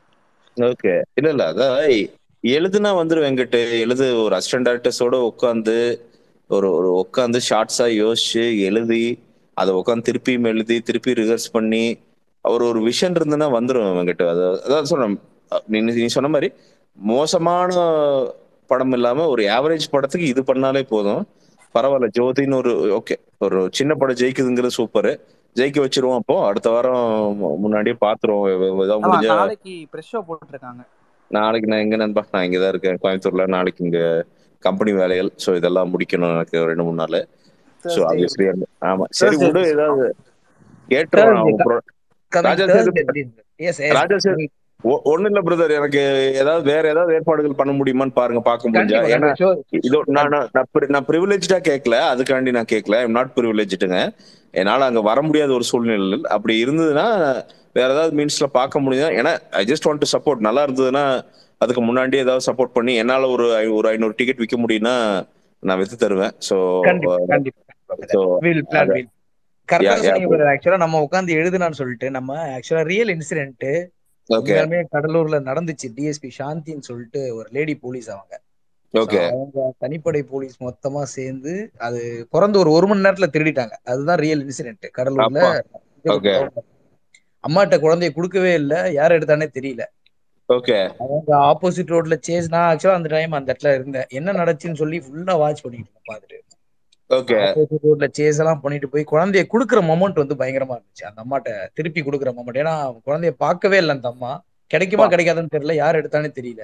ஓகே இல்ல இல்ல அதான் எழுதுனா வந்துரு வெங்கட் எழுது ஒரு அசிஸ்டன்ட் டேரக்டர்ஸோட உட்காந்து ஒரு ஒரு உட்காந்து ஷார்ட்ஸா யோசிச்சு எழுதி அதை உட்காந்து திருப்பியும் எழுதி திருப்பி ரிஹர்ஸ் பண்ணி அவர் ஒரு விஷன் இருந்துன்னா வந்துரும் வெங்கட் அது அதான் சொல்றேன் நீ நீ சொன்ன மாதிரி மோசமான படம் இல்லாம ஒரு ஆவரேஜ் படத்துக்கு இது பண்ணாலே போதும் பரவாயில்ல ஜோதின்னு ஒரு ஓகே ஒரு சின்ன படம் ஜெயிக்குதுங்கிறது சூப்பர் ஜெயிக்க வச்சிருவோம் அப்போ அடுத்த வாரம் மு- முன்னாடியே பாத்துருவோம் ஏதாவது ஆமா முடிஞ்ச நாளைக்கு ப்ரெஷ் ஷோ போட்டுருக்காங்க நாளைக்கு நான் எங்க நண்பா நான் இங்கதான் இருக்கேன் கோயம்புத்தூர்ல நாளைக்கு இங்க கம்பெனி வேலைகள் சோ இதெல்லாம் முடிக்கணும் எனக்கு ரெண்டு மூணு நாள் சோ Thursday. ஆப்வியஸ்லி ஆமா சரி Thursday. விடு ஏதாவது கேட்டுருவான் அவன் pro- ராஜா சேது எஸ் ராஜா சேது ஒ- ஒண்ணும் இல்ல பிரதர் எனக்கு ஏதாவது வேற ஏதாவது ஏற்பாடுகள் பண்ண முடியுமான்னு பாருங்க பார்க்க முடிஞ்சா ஏன்னா இதோ நான் நான் நான் pri- நான் ப்ரிவிலேஜா கேட்கல அதுக்காண்டி நான் கேட்கல ஐம் நாட் ப்ரிவிலேஜ்டுங்க என்னால அங்க வர முடியாத ஒரு சூழ்நிலை அப்படி இருந்ததுன்னா வேற ஏதாவது மீன்ஸ்ல பார்க்க முடியுதா ஏன்னா I just want to support நல்லா இருந்ததுன்னா அதுக்கு முன்னாடியே ஏதாவது சப்போர்ட் பண்ணி என்னால ஒரு ஐ- ஒரு ஐநூறு டிக்கெட் விற்க முடியும்னா நான் வித்து தருவேன் ஸோ கண்டிப்பா கண்டிப்பா ஸோ வில் பிளான் வில் கரெக்டா Yeah, yeah. சொன்னீங்க பிரதர் ஆக்சுவலா நம்ம உட்காந்து எழுதுனான்னு சொல்லிட்டு நம்ம ஆக்சுவலா ரியல் இன்சிடென்ட் ஓகே உண்மையாலுமே கடலூர்ல நடந்துச்சு டிஎஸ்பி சாந்தின்னு சொல்லிட்டு ஒரு லேடி போலீஸ் அவங்க So, ஓகே அவங்க தனிப்படை போலீஸ் மொத்தமா சேர்ந்து அது பிறந்து ஒரு ஒரு மணி நேரத்துல திருடிட்டாங்க அதுதான் ரியல் இன்சிடென்ட் கடலூர்ல அப்பா. Okay. அம்மாட்ட குழந்தைய கொடுக்கவே இல்ல யார் எடுத்தானே தெரியல ஓகே அவங்க ஆப்போசிட் ரோட்ல சேஸ் நான் ஆக்சுவலா அந்த டைம் அந்த இடத்துல இருந்தேன் என்ன நடந்துச்சுன்னு சொல்லி ஃபுல்லா வாட்ச் பண்ணிட்டு இருந்தேன் பாத்துட்டு ஓகே ஆப்போசிட் ரோட்ல சேஸ் எல்லாம் பண்ணிட்டு போய் குழந்தைய குடுக்குற மொமெண்ட் வந்து பயங்கரமா இருந்துச்சு அந்த அம்மாட்ட திருப்பி குடுக்குற மொமெண்ட் ஏன்னா குழந்தைய பார்க்கவே இல்லை அந்த அம்மா கிடைக்குமா கிடைக்காதுன்னு தெரியல யார் எடுத்தானே தெரியல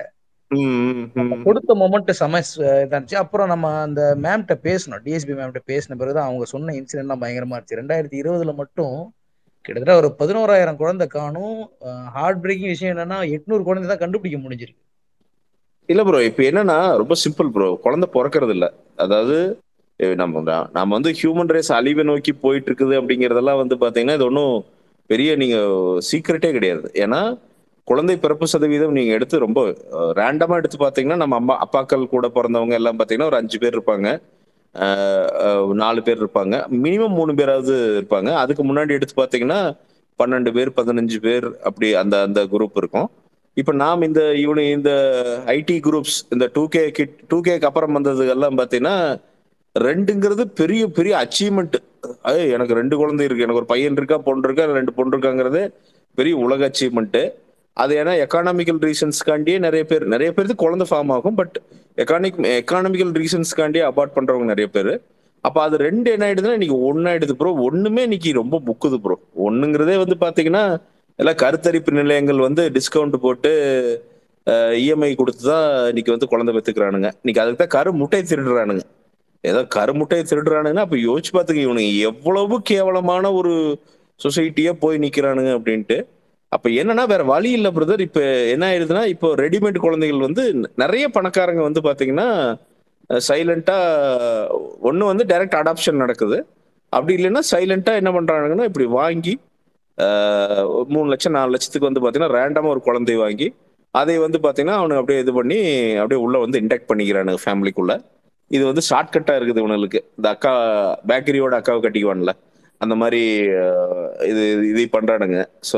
நம்ம கொடுத்த மொமெண்ட் செம ஸ்- இதா இருந்துச்சு அப்புறம் நம்ம அந்த மேம்கிட்ட பேசணும் டிஎஸ்பி மேம்கிட்ட பேசின பிறகு அவங்க சொன்ன இன்சிடென்ட்லாம் பயங்கரமா இருந்துச்சு ரெண்டாயிரத்தி இருபதுல மட்டும் கிட்டத்தட்ட ஒரு பதினோராயிரம் குழந்தை காணும் ஹார்ட் பிரேக்கிங் விஷயம் என்னன்னா எட்நூறு குழந்தை தான் கண்டுபிடிக்க முடிஞ்சிருக்கு இல்ல ப்ரோ இப்ப என்னன்னா ரொம்ப சிம்பிள் ப்ரோ குழந்தை பிறக்கிறது இல்ல அதாவது அஹ் நம்ம நம்ம வந்து ஹியூமன் ரேஸ் அழிவை நோக்கி போயிட்டு இருக்குது அப்படிங்கறதெல்லாம் வந்து பாத்தீங்கன்னா இது ஒன்றும் பெரிய நீங்க சீக்ரெட்டே கிடையாது ஏன்னா குழந்தை பிறப்பு சதவீதம் நீங்க எடுத்து ரொம்ப ரேண்டமா எடுத்து பாத்தீங்கன்னா நம்ம அம்மா அப்பாக்கள் கூட பிறந்தவங்க எல்லாம் பாத்தீங்கன்னா ஒரு அஞ்சு பேர் இருப்பாங்க அஹ் அஹ் நாலு பேர் இருப்பாங்க மினிமம் மூணு பேராவது இருப்பாங்க அதுக்கு முன்னாடி எடுத்து பாத்தீங்கன்னா பன்னெண்டு பேர் பதினஞ்சு பேர் அப்படி அந்த அந்த குரூப் இருக்கும் இப்ப நாம் இந்த இவனு இந்த ஐடி குரூப்ஸ் இந்த டூ கே கிட் டூ கேக்கு அப்புறம் வந்தது எல்லாம் பாத்தீங்கன்னா ரெண்டுங்கிறது பெரிய பெரிய அச்சீவ்மெண்ட் எனக்கு ரெண்டு குழந்தை இருக்கு எனக்கு ஒரு பையன் இருக்கா பொண்ணு இருக்கா ரெண்டு பொண்ணு இருக்காங்கிறது பெரிய உலக அச்சீவ்மெண்ட் அது ஏன்னா எக்கானாமிக்கல் ரீசன்ஸ்க்காண்டியே நிறைய பேர் நிறைய பேருக்கு குழந்தை ஃபார்ம் ஆகும் பட் எக்கானிக் எக்கானாமிக்கல் ரீசன்ஸ்க்காண்டியே அபார்ட் பண்றவங்க நிறைய பேர் அப்ப அது ரெண்டு என்ன ஆயிடுதுன்னா இன்னைக்கு ஒன்னு ஆயிடுது ப்ரோ ஒண்ணுமே இன்னைக்கு ரொம்ப புக்குது ப்ரோ ஒண்ணுங்கிறதே வந்து பாத்தீங்கன்னா எல்லாம் கருத்தரிப்பு நிலையங்கள் வந்து டிஸ்கவுண்ட் போட்டு இஎம்ஐ கொடுத்து தான் இன்னைக்கு வந்து குழந்தை பெத்துக்கிறானுங்க இன்னைக்கு அதுக்கு தான் கரு முட்டை திருடுறானுங்க ஏதோ கருமுட்டையை திருடுறானுங்கன்னா அப்ப யோசிச்சு பார்த்துக்க இவனுங்க எவ்வளவு கேவலமான ஒரு சொசைட்டியா போய் நிக்கிறானுங்க அப்படின்ட்டு அப்ப என்னன்னா வேற வழி இல்ல பிரதர் இப்ப என்ன ஆயிடுதுன்னா இப்போ ரெடிமேட் குழந்தைகள் வந்து நிறைய பணக்காரங்க வந்து பாத்தீங்கன்னா சைலண்டா ஒண்ணு வந்து டைரக்ட் அடாப்ஷன் நடக்குது அப்படி இல்லைன்னா சைலண்டா என்ன பண்றானுங்கன்னா இப்படி வாங்கி ஆஹ், மூணு லட்சம் நாலு லட்சத்துக்கு வந்து பாத்தீங்கன்னா ரேண்டமா ஒரு குழந்தை வாங்கி அதை வந்து பாத்தீங்கன்னா அவனுக்கு அப்படியே இது பண்ணி அப்படியே உள்ள வந்து இன்டெக்ட் பண்ணிக்கிறானுங்க ஃபேமிலிக்குள்ள இது வந்து ஷார்ட்கட்டா இருக்குது இவனுக்கு இந்த அக்கா பேக்கரியோட அக்காவை கட்டிக்குவான்ல அந்த மாதிரி அஹ், இது இது பண்றானுங்க ஸோ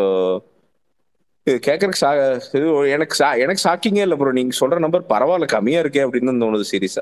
இது கேட்கறதுக்கு சா இது எனக்கு சா எனக்கு ஷாக்கிங்கே இல்லை ப்ரோ நீங்க சொல்ற நம்பர் பரவாயில்ல கம்மியா இருக்கே அப்படின்னு தான் தோணுது சீரியஸா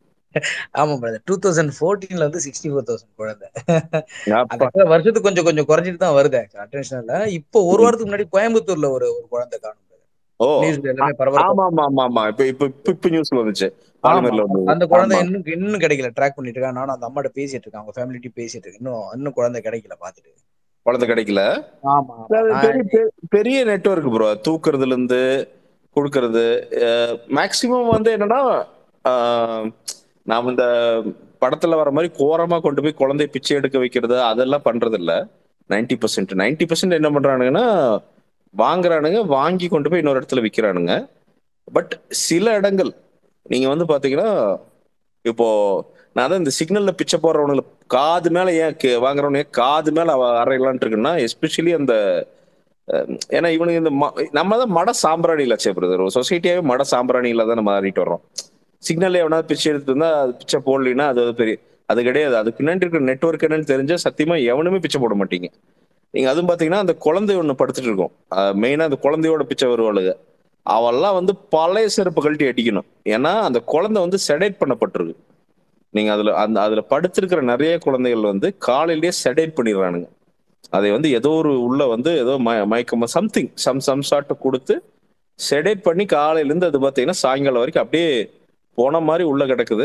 ஆமா பிரதர் டூ தௌசண்ட் ஃபோர்டீன்ல வந்து சிக்ஸ்டி ஃபோர் தௌசண்ட் குழந்தை அப்பா அதுக்கு வருஷத்துக்கு கொஞ்சம் கொஞ்சம் குறைஞ்சிட்டு தான் வருது அட்டென்ஷன்ல இப்போ ஒரு வாரத்துக்கு முன்னாடி கோயம்புத்தூர்ல ஒரு ஒரு குழந்தை காணும் ஓ நியூஸ்ல எல்லாமே பரபரப்பா ஆமா ஆமா ஆமா ஆமா இப்ப இப்ப இப்ப இப்ப நியூஸ்ல வந்துச்சு பாலிமர்ல ஆமா. வந்து அந்த குழந்தை ஆமா. இன்னும் இன்னும் கிடைக்கல ட்ராக் பண்ணிட்டு இருக்கான் நானும் அந்த அம்மாட்ட பேசிட்டு இருக்கேன் அவங்க ஃபேமிலிட்டி பேசிட்டு இருக்கேன் இன்னும் இன்னும் குழந்தை கிடைக்கல பாத்துட்டு குழந்தை கிடைக்கல ஆமா அது ஆமா பெரிய பெரிய- பெரிய நெட்வொர்க் ப்ரோ தூக்குறதுல இருந்து கொடுக்கறது மேக்சிமம் வந்து என்னன்னா அஹ், நாம இந்த படத்துல வர மாதிரி கோரமா கொண்டு போய் குழந்தை பிச்சை எடுக்க வைக்கிறது அதெல்லாம் பண்றது இல்ல நைன்டி பர்சன்ட் நைன்டி பர்சன்ட் என்ன பண்றானுங்கன்னா வாங்குறானுங்க வாங்கி கொண்டு போய் இன்னொரு இடத்துல விற்கிறானுங்க பட் சில இடங்கள் நீங்க வந்து பாத்தீங்கன்னா இப்போ நான் தான் இந்த சிக்னல்ல பிச்சை போடுறவனுங்களை காது மேல ஏன் கே- வாங்குறவனுங்க காது மேல அவ அறையலான்ட்டு இருக்குன்னா எஸ்பெஷலி அந்த அஹ், ஏன்னா இவனுக்கு இந்த ம- நம்ம தான் மட சாம்பிராணியில் ஆச்சே பிரதர் ஒரு சொசைட்டியாவே மட சாம்பிராணியில தான் நம்ம மாறிட்டு வர்றோம் சிக்னல்ல எவனாவது பிச்சை எடுத்து இருந்தா அது பிச்சை போடலைன்னா அது அது பெரிய அது கிடையாது அது பின்னாடி இருக்கிற நெட்வொர்க் என்னன்னு தெரிஞ்சா சத்தியமா எவனுமே பிச்சை போட மாட்டீங்க நீங்க அதுவும் பாத்தீங்கன்னா அந்த குழந்தை ஒண்ணு படுத்துட்டு இருக்கும் மெயினா அந்த குழந்தையோட பிச்சை வருவாளுங்க அவெல்லாம் வந்து பழைய செருப்பு கழட்டி அடிக்கணும் ஏன்னா அந்த குழந்தை வந்து செடேட் பண்ணப்பட்டிருக்கு நீங்க அதுல அந்த அதுல படுத்திருக்கிற நிறைய குழந்தைகள் வந்து காலையிலேயே செடேட் பண்ணிடுறானுங்க அதை வந்து ஏதோ ஒரு உள்ள வந்து ஏதோ மய மயக்கமா சம்திங் சம் சம் சாட்டை கொடுத்து செடேட் பண்ணி காலையில இருந்து அது பாத்தீங்கன்னா சாயங்காலம் வரைக்கும் அப்படியே போன மாதிரி உள்ள கிடக்குது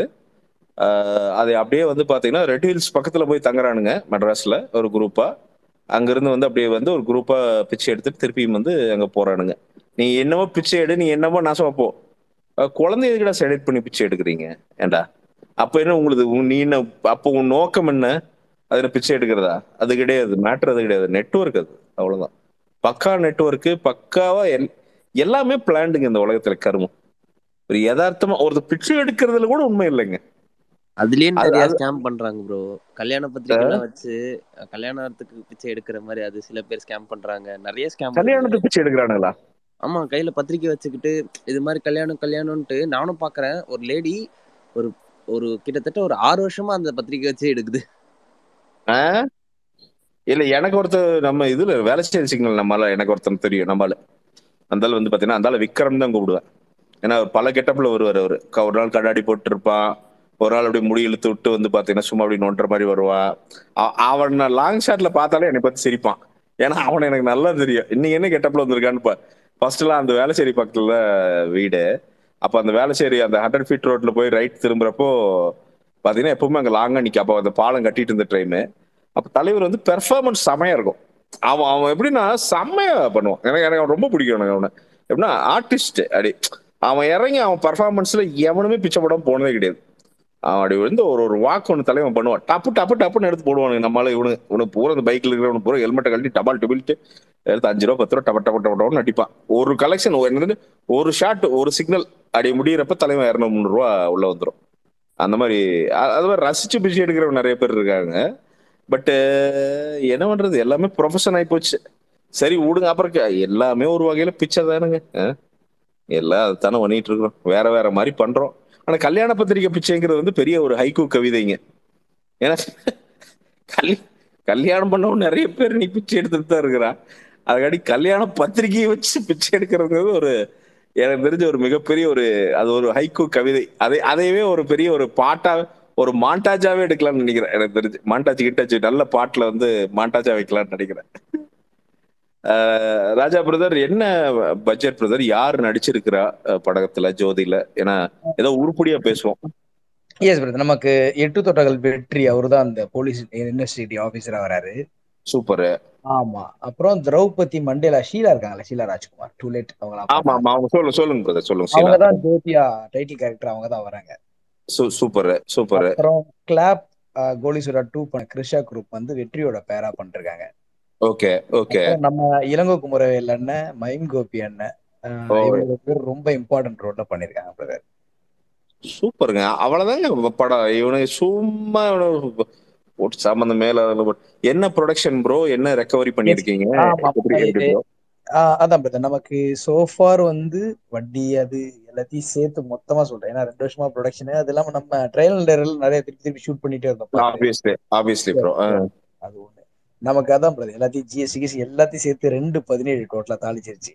ஆஹ் அதை அப்படியே வந்து பாத்தீங்கன்னா ரெட் ஹில்ஸ் பக்கத்துல போய் தங்குறானுங்க மெட்ராஸ்ல ஒரு குரூப்பா அங்கிருந்து வந்து அப்படியே வந்து ஒரு குரூப்பா பிச்சை எடுத்துட்டு திருப்பியும் வந்து அங்க போறானுங்க நீ என்னமோ பிச்சை எடு நீ என்னமோ நாசமா போ அஹ் குழந்தை எதுக்குடா செலக்ட் பண்ணி பிச்சை எடுக்கிறீங்க ஏண்டா அப்ப என்ன உங்களுக்கு உன் நீ என்ன அப்போ உன் நோக்கம் என்ன அதுல பிச்சை எடுக்கிறதா அது கிடையாது மேட்டர் அது கிடையாது நெட்வொர்க் அது அவ்வளவுதான் பக்கா நெட்வொர்க் பக்காவா எல்- எல்லாமே பிளான்டுங்க இந்த உலகத்துல கருமம் ஒரு யதார்த்தமா ஒரு பிச்சை எடுக்கிறதுல கூட உண்மை இல்லைங்க அதுலயே அது- நிறைய அது- ஸ்கேம் பண்றாங்க ப்ரோ கல்யாண பத்திரிக்கைலாம் வச்சு கல்யாணத்துக்கு பிச்சை எடுக்கிற மாதிரி அது சில பேர் ஸ்கேம் பண்றாங்க நிறைய ஸ்கேம் கல்யாணத்துக்கு பிச்சை எடுக்கிறானுங்களா ஆமா கையில பத்திரிக்கை வச்சுக்கிட்டு இது மாதிரி கல்யாணம் கல்யாணம்ட்டு நானும் பாக்குறேன் ஒரு லேடி ஒரு ஒரு கிட்டத்தட்ட ஒரு ஆறு வருஷமா அந்த பத்திரிக்கை வச்சு எடுக்குது ஆ? இல்ல எனக்கு ஒருத்தர் நம்ம இதுல வேலைச்சேரி சிக்னல் நம்மளால எனக்கு ஒருத்தன் தெரியும் நம்மளால அந்த ஆள் வந்து பாத்தீங்கன்னா அந்த ஆள் விக்ரம் தான் கூப்பிடுவேன் ஏன்னா அவர் பல கெட்டப்ல வருவார் அவரு க- ஒரு நாள் கண்ணாடி போட்டு இருப்பான் ஒரு நாள் அப்படியே முடி இழுத்து விட்டு வந்து பாத்தீங்கன்னா சும்மா அப்படி நோண்டுற மாதிரி வருவான் அ- அவன் லாங் ஷாட்ல பார்த்தாலே என்னை பத்தி சிரிப்பான் ஏன்னா அவன் எனக்கு நல்லா தெரியும் இன்னைக்கு என்ன கெட்டப்ல வந்திருக்கான்னு ஃபர்ஸ்ட் எல்லாம் அந்த வேலைச்சேரி பக்கத்துல வீடு அப்ப அந்த வேலைச்சேரி அந்த ஹண்ட்ரட் ஃபீட் ரோட்ல போய் ரைட் திரும்புறப்போ பாத்தீங்கன்னா எப்பவுமே அங்க லாங்கா நிக்க அப்ப அந்த பாலம் கட்டிட்டு இருந்த ட்ரெயின் அப்ப தலைவர் வந்து பெர்ஃபார்மன்ஸ் செமையா இருக்கும் அவன் அவன் எப்படின்னா செம்மையா பண்ணுவான் எனக்கு எனக்கு அவன் ரொம்ப பிடிக்கும் எனக்கு அவனை எப்படின்னா ஆர்டிஸ்ட் அப்படி அவன் இறங்கி அவன் பெர்ஃபார்மன்ஸ்ல எவனுமே பிச்சை போடாம போனதே கிடையாது அவன் அப்படி வந்து ஒரு ஒரு வாக்கு ஒன்று தலைவன் பண்ணுவான் டப்பு டப்பு டப்புன்னு எடுத்து போடுவானுங்க நம்மளால இவனு இவனுக்கு பூரா அந்த பைக்ல இருக்கிறவனு பூரா ஹெல்மெட்டை கழட்டி டபால் டிபில்ட்டு எடுத்து அஞ்சு ரூபா பத்து ரூபா டப்ப டப்ப டப்ப டப்பன்னு அடிப்பான் ஒரு கலெக்ஷன் என்னது ஒரு ஷாட் ஒரு சிக்னல் அப்படி முடியிறப்ப தலைவன் இரநூறு முந்நூறு ரூபா உள்ள வந்துடும் அந்த மாதிரி அ- அது மாதிரி ரசிச்சு பிச்சை எடுக்கிறவங்க நிறைய பேர் இருக்காங்க பட் என்ன பண்றது எல்லாமே ப்ரொஃபஷன் ஆகி போச்சு சரி விடுங்க அப்புறம் க- எல்லாமே ஒரு வகையில பிச்சை தானுங்க அஹ். எல்லாம் அதுதானே பண்ணிட்டு இருக்கிறோம் வேற வேற மாதிரி பண்றோம் ஆனா கல்யாண பத்திரிகை பிச்சைங்கிறது வந்து பெரிய ஒரு ஹைக்கூ கவிதைங்க ஏன்னா கல் கல்யாணம் பண்ணவங்க நிறைய பேர் நீ பிச்சை எடுத்துட்டு தான் இருக்கிறான் அதுக்காடி கல்யாண பத்திரிகையை வச்சு பிச்சை எடுக்கிறதுங்கிறது ஒரு எனக்கு தெரிஞ்ச ஒரு மிகப்பெரிய ஒரு அது ஒரு ஹைக்கூ கவிதை அதை அதையவே ஒரு பெரிய ஒரு பாட்டா ஒரு மாண்டாஜாவே எடுக்கலாம்னு நினைக்கிறேன் எனக்கு தெரிஞ்சு மாண்டாஜ் கிட்டாச்சு நல்ல பாட்டுல வந்து மாண்டாஜா வைக்கலாம்னு நினைக்கிறேன் அஹ் ராஜா பிரதர் என்ன பட்ஜெட் பிரதர் யார் நடிச்சிருக்கிறா அஹ் படத்துல ஜோதியில ஏன்னா ஏதோ உருப்படியா பேசுவோம் எஸ் பிரதர் நமக்கு எட்டு தொட்டகள் வெற்றி அவர்தான் அந்த போலீஸ் இன்வெஸ்டிகேட்டிவ் ஆபீசரா வராரு சூப்பர் ஆமா அப்புறம் திரௌபதி மண்டேலா ஷீலா இருக்காங்களா ஷீலா ராஜ்குமார் டூ லேட் ஆமா அவங்க ஆமா அவங்க சொல்லுங்க சொல்லுங்க பிரதர் சொல்லுங்க அவங்க சீலா தான் ஜோதியா டைட்டில் கேரக்டர் அவங்க தான் வராங்க சூப்பர் சூப்பர் அப்புறம் கிளாப் கோலிசுரா டூ பண்ண கிருஷா குரூப் வந்து வெற்றியோட பேரா பண்ணிருக்காங்க ஓகே ஓகே அப்புறம் நம்ம இளங்கோ குமரவேல் அண்ணன் மயம் கோபி அண்ணன் ஆஹ் ஓ இவங்க பேர் ரொம்ப இம்பார்ட்டன்ட் ரோல்ல பண்ணிருக்காங்க பிரதர் சூப்பருங்க அவ்வளவுதாங்க படம் இவனுக்கு சும்மா இவனுக்கு ஒரு சம்பந்தம் மேல அதுல போட்டு- என்ன ப்ரொடக்ஷன் ப்ரோ என்ன ரெக்கவரி பண்ணிருக்கீங்க ஆமா எப்படி எப்படி இது ப்ரோ ஆஹ் அதான் பிரதர் நமக்கு சோஃபார் வந்து வட்டி அது எல்லாத்தையும் சேர்த்து மொத்தமா சொல்றேன் ஏன்னா ரெண்டு வருஷமா ப்ரொடக்ஷன் அது இல்லாம நம்ம ட்ரையல் நிறைய திருப்பி திருப்பி ஷூட் பண்ணிட்டே இருந்தோம் பாட்டு ஆப்வியஸ்லி ஆப்வியஸ்லி ப்ரோ அது ஒண்ணு நமக்கு அதான் பிரதர் எல்லாத்தையும் ஜிஎஸ்டி கிசி எல்லாத்தையும் சேர்த்து ரெண்டு பதினேழு டோட்டலா தாளிச்சிருச்சு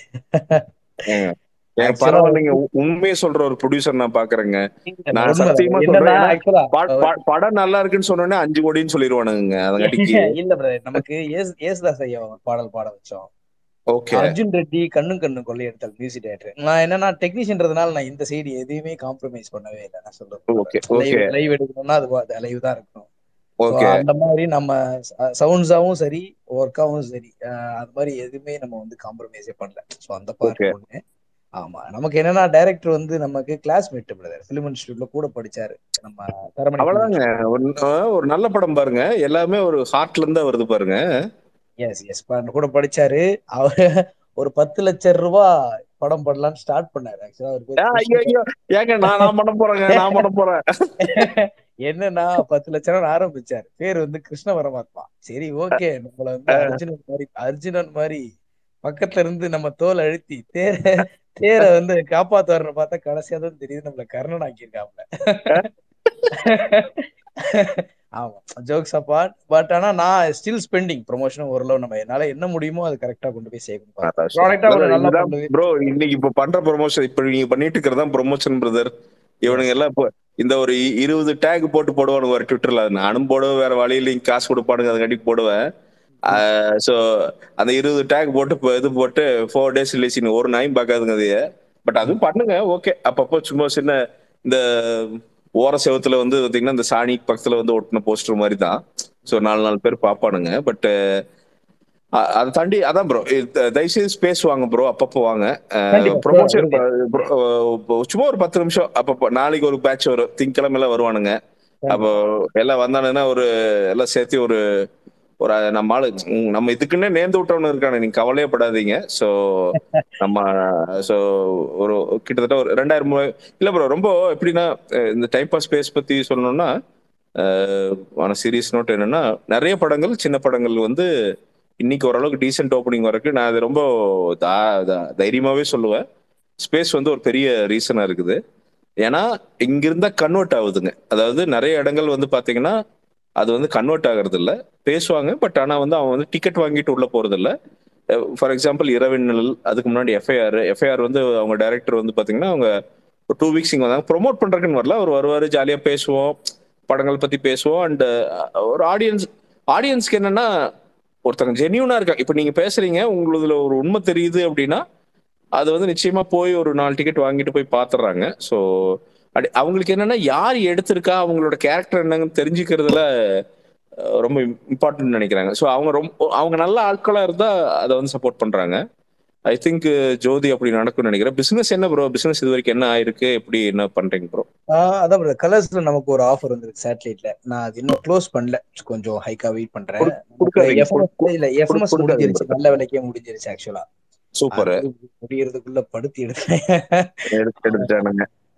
ஏன் ஆக்சுவலா பரவாயில்லைங்க உ- உண்மையை சொல்ற ஒரு ப்ரொடியூசர் நான் பாக்குறேங்க நான் உண்மை சத்தியமா என்னன்னா சொல்றேன் ஏன்னா ஆக்சுவலா ப- ப- படம் நல்லா இருக்குன்னு சொன்னோடனே அஞ்சு கோடின்னு சொல்லிடுவானுங்க அதங்காட்டிக்கு இல்ல பிரதர் நமக்கு ஏஸ் ஏசுதாஸ் ஐயா ஒரு பாடல் பாட வச்சோம் ஓகே அர்ஜுன் ரெட்டி கண்ணும் கண்ணும் கொள்ளை எடுத்தால் மியூசிக் டைரக்டர் நான் என்னன்னா டெக்னீஷியன்றதுனால நான் இந்த சைடு எதையுமே காம்ப்ரமைஸ் பண்ணவே இல்லை நான் சொல்றது ஓகே லைவ் ஓகே லைவ் எடுக்கணும்னா அது லைவ் தான் இருக்கணும் So, ஓகே அந்த மாதிரி நம்ம சவுண்ட்ஸாவும் சரி ஒர்க்காவும் சரி அஹ் அது மாதிரி எதுவுமே நம்ம வந்து காம்ப்ரமைஸே பண்ணல ஸோ அந்த பார்ட் ஓகே ஒண்ணு ஆமா நமக்கு என்னன்னா டைரக்டர் வந்து நமக்கு கிளாஸ்மேட் பிரதர் பிலிம் இன்ஸ்டியூட்ல கூட படிச்சாரு நம்ம தரமணி film அவ்வளவுதாங்க institute. ஒரு ஒரு நல்ல படம் பாருங்க எல்லாமே ஒரு ஹார்ட்ல இருந்தா வருது பாருங்க எஸ் எஸ் கூட படிச்சாரு அவரு ஒரு பத்து லட்சம் ரூபாய் படம் பண்ணலாம்னு ஸ்டார்ட் பண்ணாரு ஆக்சுவலா அவர் பேர் ஆ, ஐயோ கிருஷ்ண ஐயோ ஏங்க நான் நான் பண்ண போறேங்க நான் பண்ண போறேன் என்னன்னா பத்து லட்சம் ரூபாய் ஆரம்பிச்சாரு பேர் வந்து கிருஷ்ண பரமாத்மா சரி ஓகே நம்மள வந்து அர்ஜுனன் மாதிரி அர்ஜுனன் மாதிரி பக்கத்துல இருந்து நம்ம தோல் அழுத்தி தேர தேர வந்து காப்பாத்துவாருன்னு பார்த்தா கடைசியா தான் தெரியுது நம்மள கர்ணன் ஆக்கியிருக்காப்ல ஆமா ஜோக்ஸ் அப்பார்ட் பட் ஆனா நான் ஸ்டில் ஸ்பெண்டிங் ப்ரொமோஷன் ஓரளவு நம்ம என்னால என்ன முடியுமோ அது கரெக்டா கொண்டு போய் சேர்க்கணும் ப்ராடக்டா ஒரு நல்லா இதுதான் பண்ணுது ப்ரோ இன்னைக்கு இப்ப பண்ற ப்ரொமோஷன் இப்ப நீங்க பண்ணிட்டு இருக்கிறதா ப்ரொமோஷன் பிரதர் இவனுங்க எல்லாம் இப்போ இந்த ஒரு இ- இருபது டேக் போட்டு போடுவானுங்க ஒரு ட்விட்டர்ல நானும் போடுவேன் வேற வழியில இங்க காசு கொடுப்பானுங்க அதுக்காண்டி போடுவேன் ஸோ அந்த இருபது டேக் போட்டு இப்போ இது போட்டு ஃபோர் டேஸ் ரிலீஸ் ஒரு நாயும் பார்க்காதுங்க அதைய பட் அதுவும் பண்ணுங்க ஓகே அப்பப்போ சும்மா சின்ன இந்த ஓர செவத்துல வந்து பாத்தீங்கன்னா இந்த சாணி பக்கத்துல வந்து ஒட்டின போஸ்டர் மாதிரி தான் ஸோ நாலு நாலு பேர் பார்ப்பானுங்க பட் அதை தாண்டி அதான் ப்ரோ தயவுசெய்து ஸ்பேஸ் வாங்க ப்ரோ அப்பப்போ வாங்க கண்டிப்பா ப்ரொமோஷன் வருது சும்மா ஒரு பத்து நிமிஷம் அப்பப்போ நாளைக்கு ஒரு பேட்ச் வரும் திங்கக்கிழமை எல்லாம் வருவானுங்க அப்போ கண்டிப்பா எல்லாம் வந்தானுங்கன்னா ஒரு எல்லாம் சேர்த்து ஒரு ஒரு நம்ம ஆளு ம், நம்ம இதுக்குன்னே நேர்ந்து விட்டவனு இருக்கானு நீங்க கவலையே படாதீங்க ஸோ நம்ம ஸோ ஒரு கிட்டத்தட்ட ஒரு ரெண்டாயிரம் மூ- இல்ல ப்ரோ ரொம்ப எப்படின்னா அஹ், இந்த டைப் ஆஃப் ஸ்பேஸ் பத்தி சொல்லணும்னா ஆன சீரியஸ் நோட் என்னன்னா நிறைய படங்கள் சின்ன படங்கள் வந்து இன்னைக்கு ஓரளவுக்கு டீசென்ட் ஓப்பனிங் வரைக்கும் நான் அது ரொம்ப தா- தா- தைரியமாவே சொல்லுவேன் ஸ்பேஸ் வந்து ஒரு பெரிய ரீசனா இருக்குது ஏன்னா இங்கிருந்தா கன்வெர்ட் ஆகுதுங்க அதாவது நிறைய இடங்கள் வந்து பாத்தீங்கன்னா அது வந்து கன்வெர்ட் ஆகுறது இல்ல பேசுவாங்க பட் ஆனா வந்து அவன் வந்து டிக்கெட் வாங்கிட்டு உள்ள போறது இல்ல ஃபார் எக்ஸாம்பிள் இரவின் நிழல் அதுக்கு முன்னாடி எஃப்ஐஆர் எஃப்ஐஆர் வந்து அவங்க டைரக்டர் வந்து பாத்தீங்கன்னா அவங்க ஒரு டூ வீக்ஸ் இங்க வந்தாங்க ப்ரொமோட் பண்றதுக்குன்னு வரல அவர் வருவாரு ஜாலியா பேசுவோம் படங்கள் பத்தி பேசுவோம் அண்ட் ஒரு ஆடியன்ஸ் ஆடியன்ஸ்க்கு என்னன்னா ஒருத்தங்க ஜென்யூனா இருக்கா இப்ப நீங்க பேசுறீங்க உங்களுதுல ஒரு உண்மை தெரியுது அப்படின்னா அது வந்து நிச்சயமா போய் ஒரு நாலு டிக்கெட் வாங்கிட்டு போய் பாத்துறாங்க ஸோ அடி அவங்களுக்கு என்னன்னா யார் எடுத்திருக்கா அவங்களோட கேரக்டர் என்னங்கன்னு தெரிஞ்சுக்கிறதுல அஹ், ரொம்ப இம்பார்ட்டன்ட் நினைக்கிறாங்க ஸோ அவங்க ரொம்ப அவங்க நல்ல ஆட்களா இருந்தா அதை வந்து சப்போர்ட் பண்றாங்க ஐ திங்க் ஜோதி அப்படி நடக்கும்னு நினைக்கிறேன் பிசினஸ் என்ன ப்ரோ பிசினஸ் இது வரைக்கும் என்ன ஆயிருக்கு எப்படி என்ன பண்றீங்க ப்ரோ ஆஹ் அதான் பிரதர் கலர்ஸ்ல நமக்கு ஒரு ஆஃபர் வந்திருக்கு சேட்டலைட்ல நான் அது இன்னும் க்ளோஸ் பண்ணல கொஞ்சம் ஹைக்கா வெயிட் பண்றேன் நமக்கு கொடுக்காதீங்க எஃப்எம்எஸ் இல்ல எஃப்எம்எஸ் கொடுக்காதீங்க முடிஞ்சிருச்சு brother. நல்ல விலைக்கே முடிஞ்சிருச்சு ஆக்சுவலா சூப்பர் அது முடியறதுக்குள்ள படுத்தி எடுத்தேன் எடுத்துட்டானுங்க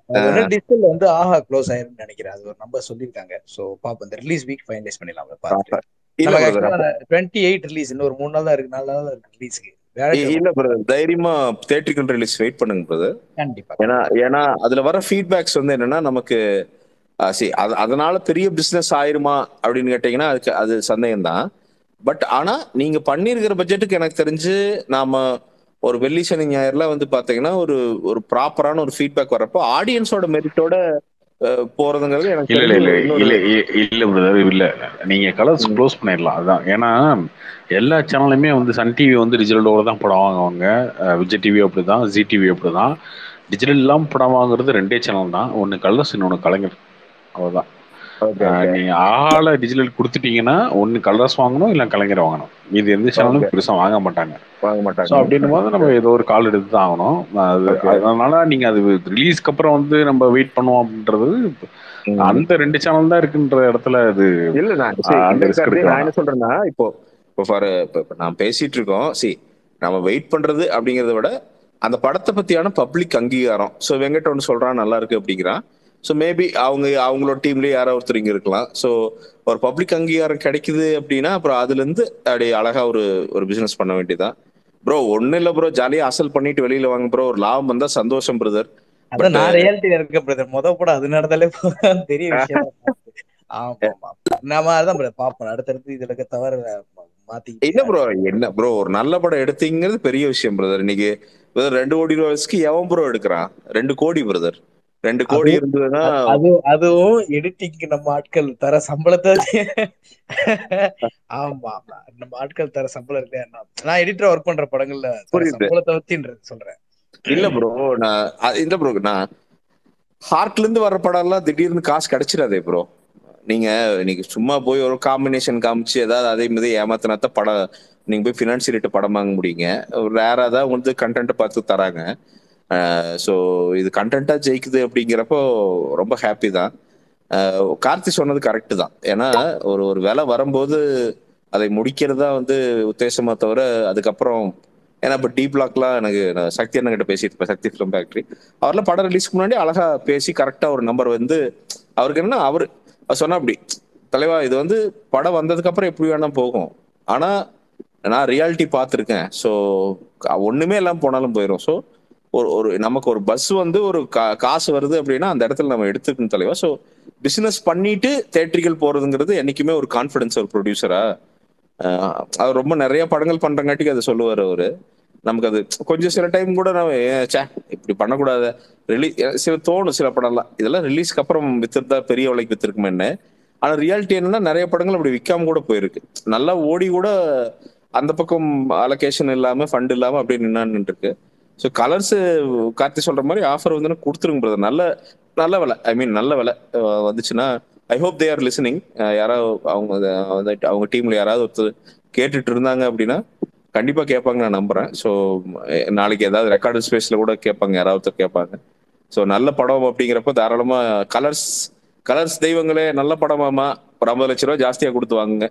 அது வந்து டிஜிட்டல் வந்து ஆஹா க்ளோஸ் ஆயிரும்னு நினைக்கிறேன் அது ஒரு நம்பர் சொல்லியிருக்காங்க ஸோ பாப்போம் இந்த ரிலீஸ் வீக் ஃபைனலைஸ் பண்ணிடலாம் அதை பார்த்துட்டு இல்ல நமக்கு brother, ஆக்சுவலாக டுவெண்ட்டி எயிட் ரிலீஸ் இன்னும் ஒரு மூணு நாள் தான் இருக்கு நாலு நாள் தான் இருக்கு ரிலீஸ்க்கு இ- இல்ல பிரதர் தைரியமா தேட்டரிக்கல் ரிலீஸ் வெயிட் பண்ணுங்க பிரதர் கண்டிப்பா ஏன்னா ஏன்னா அதுல வர ஃபீட்பேக்ஸ் வந்து என்னன்னா நமக்கு சி அதனால பெரிய பிசினஸ் ஆயிருமா அப்படின்னு கேட்டீங்கன்னா அதுக்கு அது சந்தேகம் தான் பட் ஆனா நீங்க பண்ணிருக்கிற பட்ஜெட்டுக்கு எனக்கு தெரிஞ்சு நாம ஒரு வெள்ளி சனி ஞாயிறுல வந்து பாத்தீங்கன்னா ஒரு ஒரு ப்ராப்பரான ஒரு ஃபீட்பேக் வரப்போ ஆடியன்ஸோட மெரிட்டோட போறதுங்கிறது எனக்கு இல்ல இல்ல தெரிஞ்சு இல்ல இன்னொரு- இல்ல இ- இல்ல பிரதர் இல்ல நீங்க கலர்ஸ் ம். க்ளோஸ் பண்ணிடலாம் அதான் ஏன்னா எல்லா சேனலுமே வந்து சன் டிவி வந்து டிஜிட்டலோட தான் படம் வாங்குவாங்க அஹ் விஜய் டிவி அப்படிதான் ஜி டிவி அப்படிதான் டிஜிட்டல் இல்லாம படம் வாங்குறது ரெண்டே சேனல் தான் ஒன்னு கலர்ஸ் இன்னொன்னு கலைஞர் அவ்வளவுதான் Okay, அஹ் okay. நீங்க ஆள டிஜிட்டல் கொடுத்துட்டீங்கன்னா ஒன்னு கலர்ஸ் வாங்கணும் இல்ல கலைஞர் வாங்கணும் இது எந்த சேனலும் Okay. பெருசா வாங்க மாட்டாங்க வாங்க ஸோ மாட்டாங்க அப்படின்னும் போது நம்ம ஏதோ ஒரு கால் எடுத்து தான் ஆகணும் அது Okay. அதனால நீங்க அது ரிலீஸ்க்கு அப்புறம் வந்து நம்ம வெயிட் பண்ணுவோம் அப்படின்றது ம். அந்த ரெண்டு சேனல் தான் இருக்குன்ற இடத்துல அது இல்ல நான் ஆ, see, அந்த இந்த risk கருத்து எடுக்க நான் என்ன சொல்றேன்னா இப்போ இப்போ ஃபார் இப்போ நான் பேசிட்டு இருக்கோம் சி நம்ம வெயிட் பண்றது அப்படிங்கறத விட அந்த படத்தை பத்தியான பப்ளிக் அங்கீகாரம் ஸோ வெங்கட் ஒன்று சொல்றான் நல்லா இருக்கு அப்படிங்கிறான் ஸோ மேபி அவங்க அவங்களோட டீம்லயே யாரோ ஒருத்தர் இங்க இருக்கலாம் ஸோ ஒரு பப்ளிக் அங்கீகாரம் கிடைக்குது அப்படின்னா அப்புறம் அதுல இருந்து அப்படியே அழகா ஒரு ஒரு பிசினஸ் பண்ண வேண்டியதான் ப்ரோ ஒன்னும் இல்ல ப்ரோ ஜாலியா அசல் பண்ணிட்டு வெளியில வாங்க ப்ரோ ஒரு லாபம் வந்தா சந்தோஷம் பிரதர் அதான் நான் ரியாலிட்டியில இருக்க பிரதர் முத படம் அது நடந்தாலே போதும். பெரிய விஷயம் ஆமா ஆமா நாம அதான் பிரதர் பாப்போம் அடுத்தடுத்து இதுல இருக்க தவிர மாத்தி இல்ல ப்ரோ என்ன ப்ரோ ஒரு நல்ல படம் எடுத்தீங்கிறது பெரிய விஷயம் பிரதர் இன்னைக்கு brother, ரெண்டு கோடி ரூபாய்க்கு எவன் ப்ரோ எடுக்கிறான் ரெண்டு கோடி பிரதர் ரெண்டு கோடி அது- இருந்ததுன்னா அது அதுவும் எடிட்டிங்க்கு நம்ம ஆட்கள் தர சம்பளத்தை வச்சு ஆமா ஆமா நம்ம ஆட்கள் தர சம்பளம் இல்லையா நான் நான் எடிட்டர் ஒர்க் பண்ற படங்கள்ல தர புரியுது. சம்பளத்தை வச்சுன்றது சொல்றேன் இல்ல ப்ரோ நான் அ- இல்ல ப்ரோ நான் ஹார்ட்ல இருந்து வர்ற படம் எல்லாம் திடீர்னு காசு கிடைச்சிடாதே ப்ரோ நீங்க நீங்க சும்மா போய் ஒரு காம்பினேஷன் காமிச்சு ஏதாவது அதே மாதிரி ஏமாத்தினாத்த படம் நீங்க போய் ஃபினான்சியலிட்டு படம் வாங்க முடியுங்க ரேரா தான் வந்து கண்டென்ட் பார்த்து தராங்க ஸோ இது கண்டென்ட்டா ஜெயிக்குது அப்படிங்கிறப்போ ரொம்ப ஹாப்பி தான் அஹ் கார்த்தி சொன்னது கரெக்ட் தான் ஏன்னா ஒரு ஒரு வேலை வரும்போது அதை முடிக்கிறதா வந்து உத்தேசமா தவிர அதுக்கப்புறம் ஏன்னா இப்போ டி பிளாக்லாம் எனக்கு நான் சக்தி அண்ணன் கிட்ட பேசிட்டு இருப்பேன் சக்தி ஃபிலிம் ஃபேக்டரி அவர்லாம் படம் ரிலீஸ்க்கு முன்னாடி அழகா பேசி கரெக்டா ஒரு நம்பர் வந்து அவருக்கு என்ன அவர் அவர் சொன்னா அப்படி தலைவா இது வந்து படம் வந்ததுக்கு அப்புறம் எப்படி வேணா போகும் ஆனா நான் ரியாலிட்டி பார்த்துருக்கேன் ஸோ ஒண்ணுமே எல்லாம் போனாலும் போயிடும் ஸோ ஒரு ஒரு நமக்கு ஒரு பஸ் வந்து ஒரு கா- காசு வருது அப்படின்னா அந்த இடத்துல நம்ம எடுத்துக்கணும் தலைவா ஸோ பிசினஸ் பண்ணிட்டு தேட்டரிகள் போறதுங்கிறது என்னைக்குமே ஒரு கான்ஃபிடன்ஸ் ஒரு ப்ரொடியூசரா அவர் ரொம்ப நிறைய படங்கள் பண்றங்காட்டிக்கு அதை சொல்லுவார் அவரு நமக்கு அது கொஞ்சம் சில டைம் கூட நம்ம ஏன் ச்சே இப்படி பண்ணக்கூடாது ரிலீஸ் சில தோணும் சில படம்லாம் இதெல்லாம் ரிலீஸ்க்கு அப்புறம் வித்திருந்தா பெரிய விலைக்கு வித்திருக்குமே ஆனா ரியாலிட்டி என்னன்னா நிறைய படங்கள் அப்படி விற்காம கூட போயிருக்கு நல்லா ஓடி கூட அந்த பக்கம் அலோகேஷன் இல்லாம ஃபண்ட் இல்லாம அப்படியே நின்னான்னு இருக்கு ஸோ கலர்ஸ் கார்த்தி சொல்ற மாதிரி ஆஃபர் வந்து கொடுத்துருங்க பிரதர் நல்ல நல்ல விலை ஐ மீன் நல்ல விலை அஹ் வந்துச்சுன்னா I hope they are listening யாராவது அவங்க வந்து அவங்க டீம்ல யாராவது ஒருத்தர் கேட்டுட்டு இருந்தாங்க அப்படின்னா கண்டிப்பா கேட்பாங்க நான் நம்புறேன் ஸோ நாளைக்கு ஏதாவது ரெக்கார்டு ஸ்பேஸ்ல கூட கேட்பாங்க யாராவது ஒருத்தர் கேட்பாங்க ஸோ நல்ல படம் அப்படிங்கிறப்ப தாராளமா கலர்ஸ் கலர்ஸ் தெய்வங்களே நல்ல படமாமா ஒரு ஐம்பது லட்ச ரூபா ஜாஸ்தியா கொடுத்து வாங்குங்க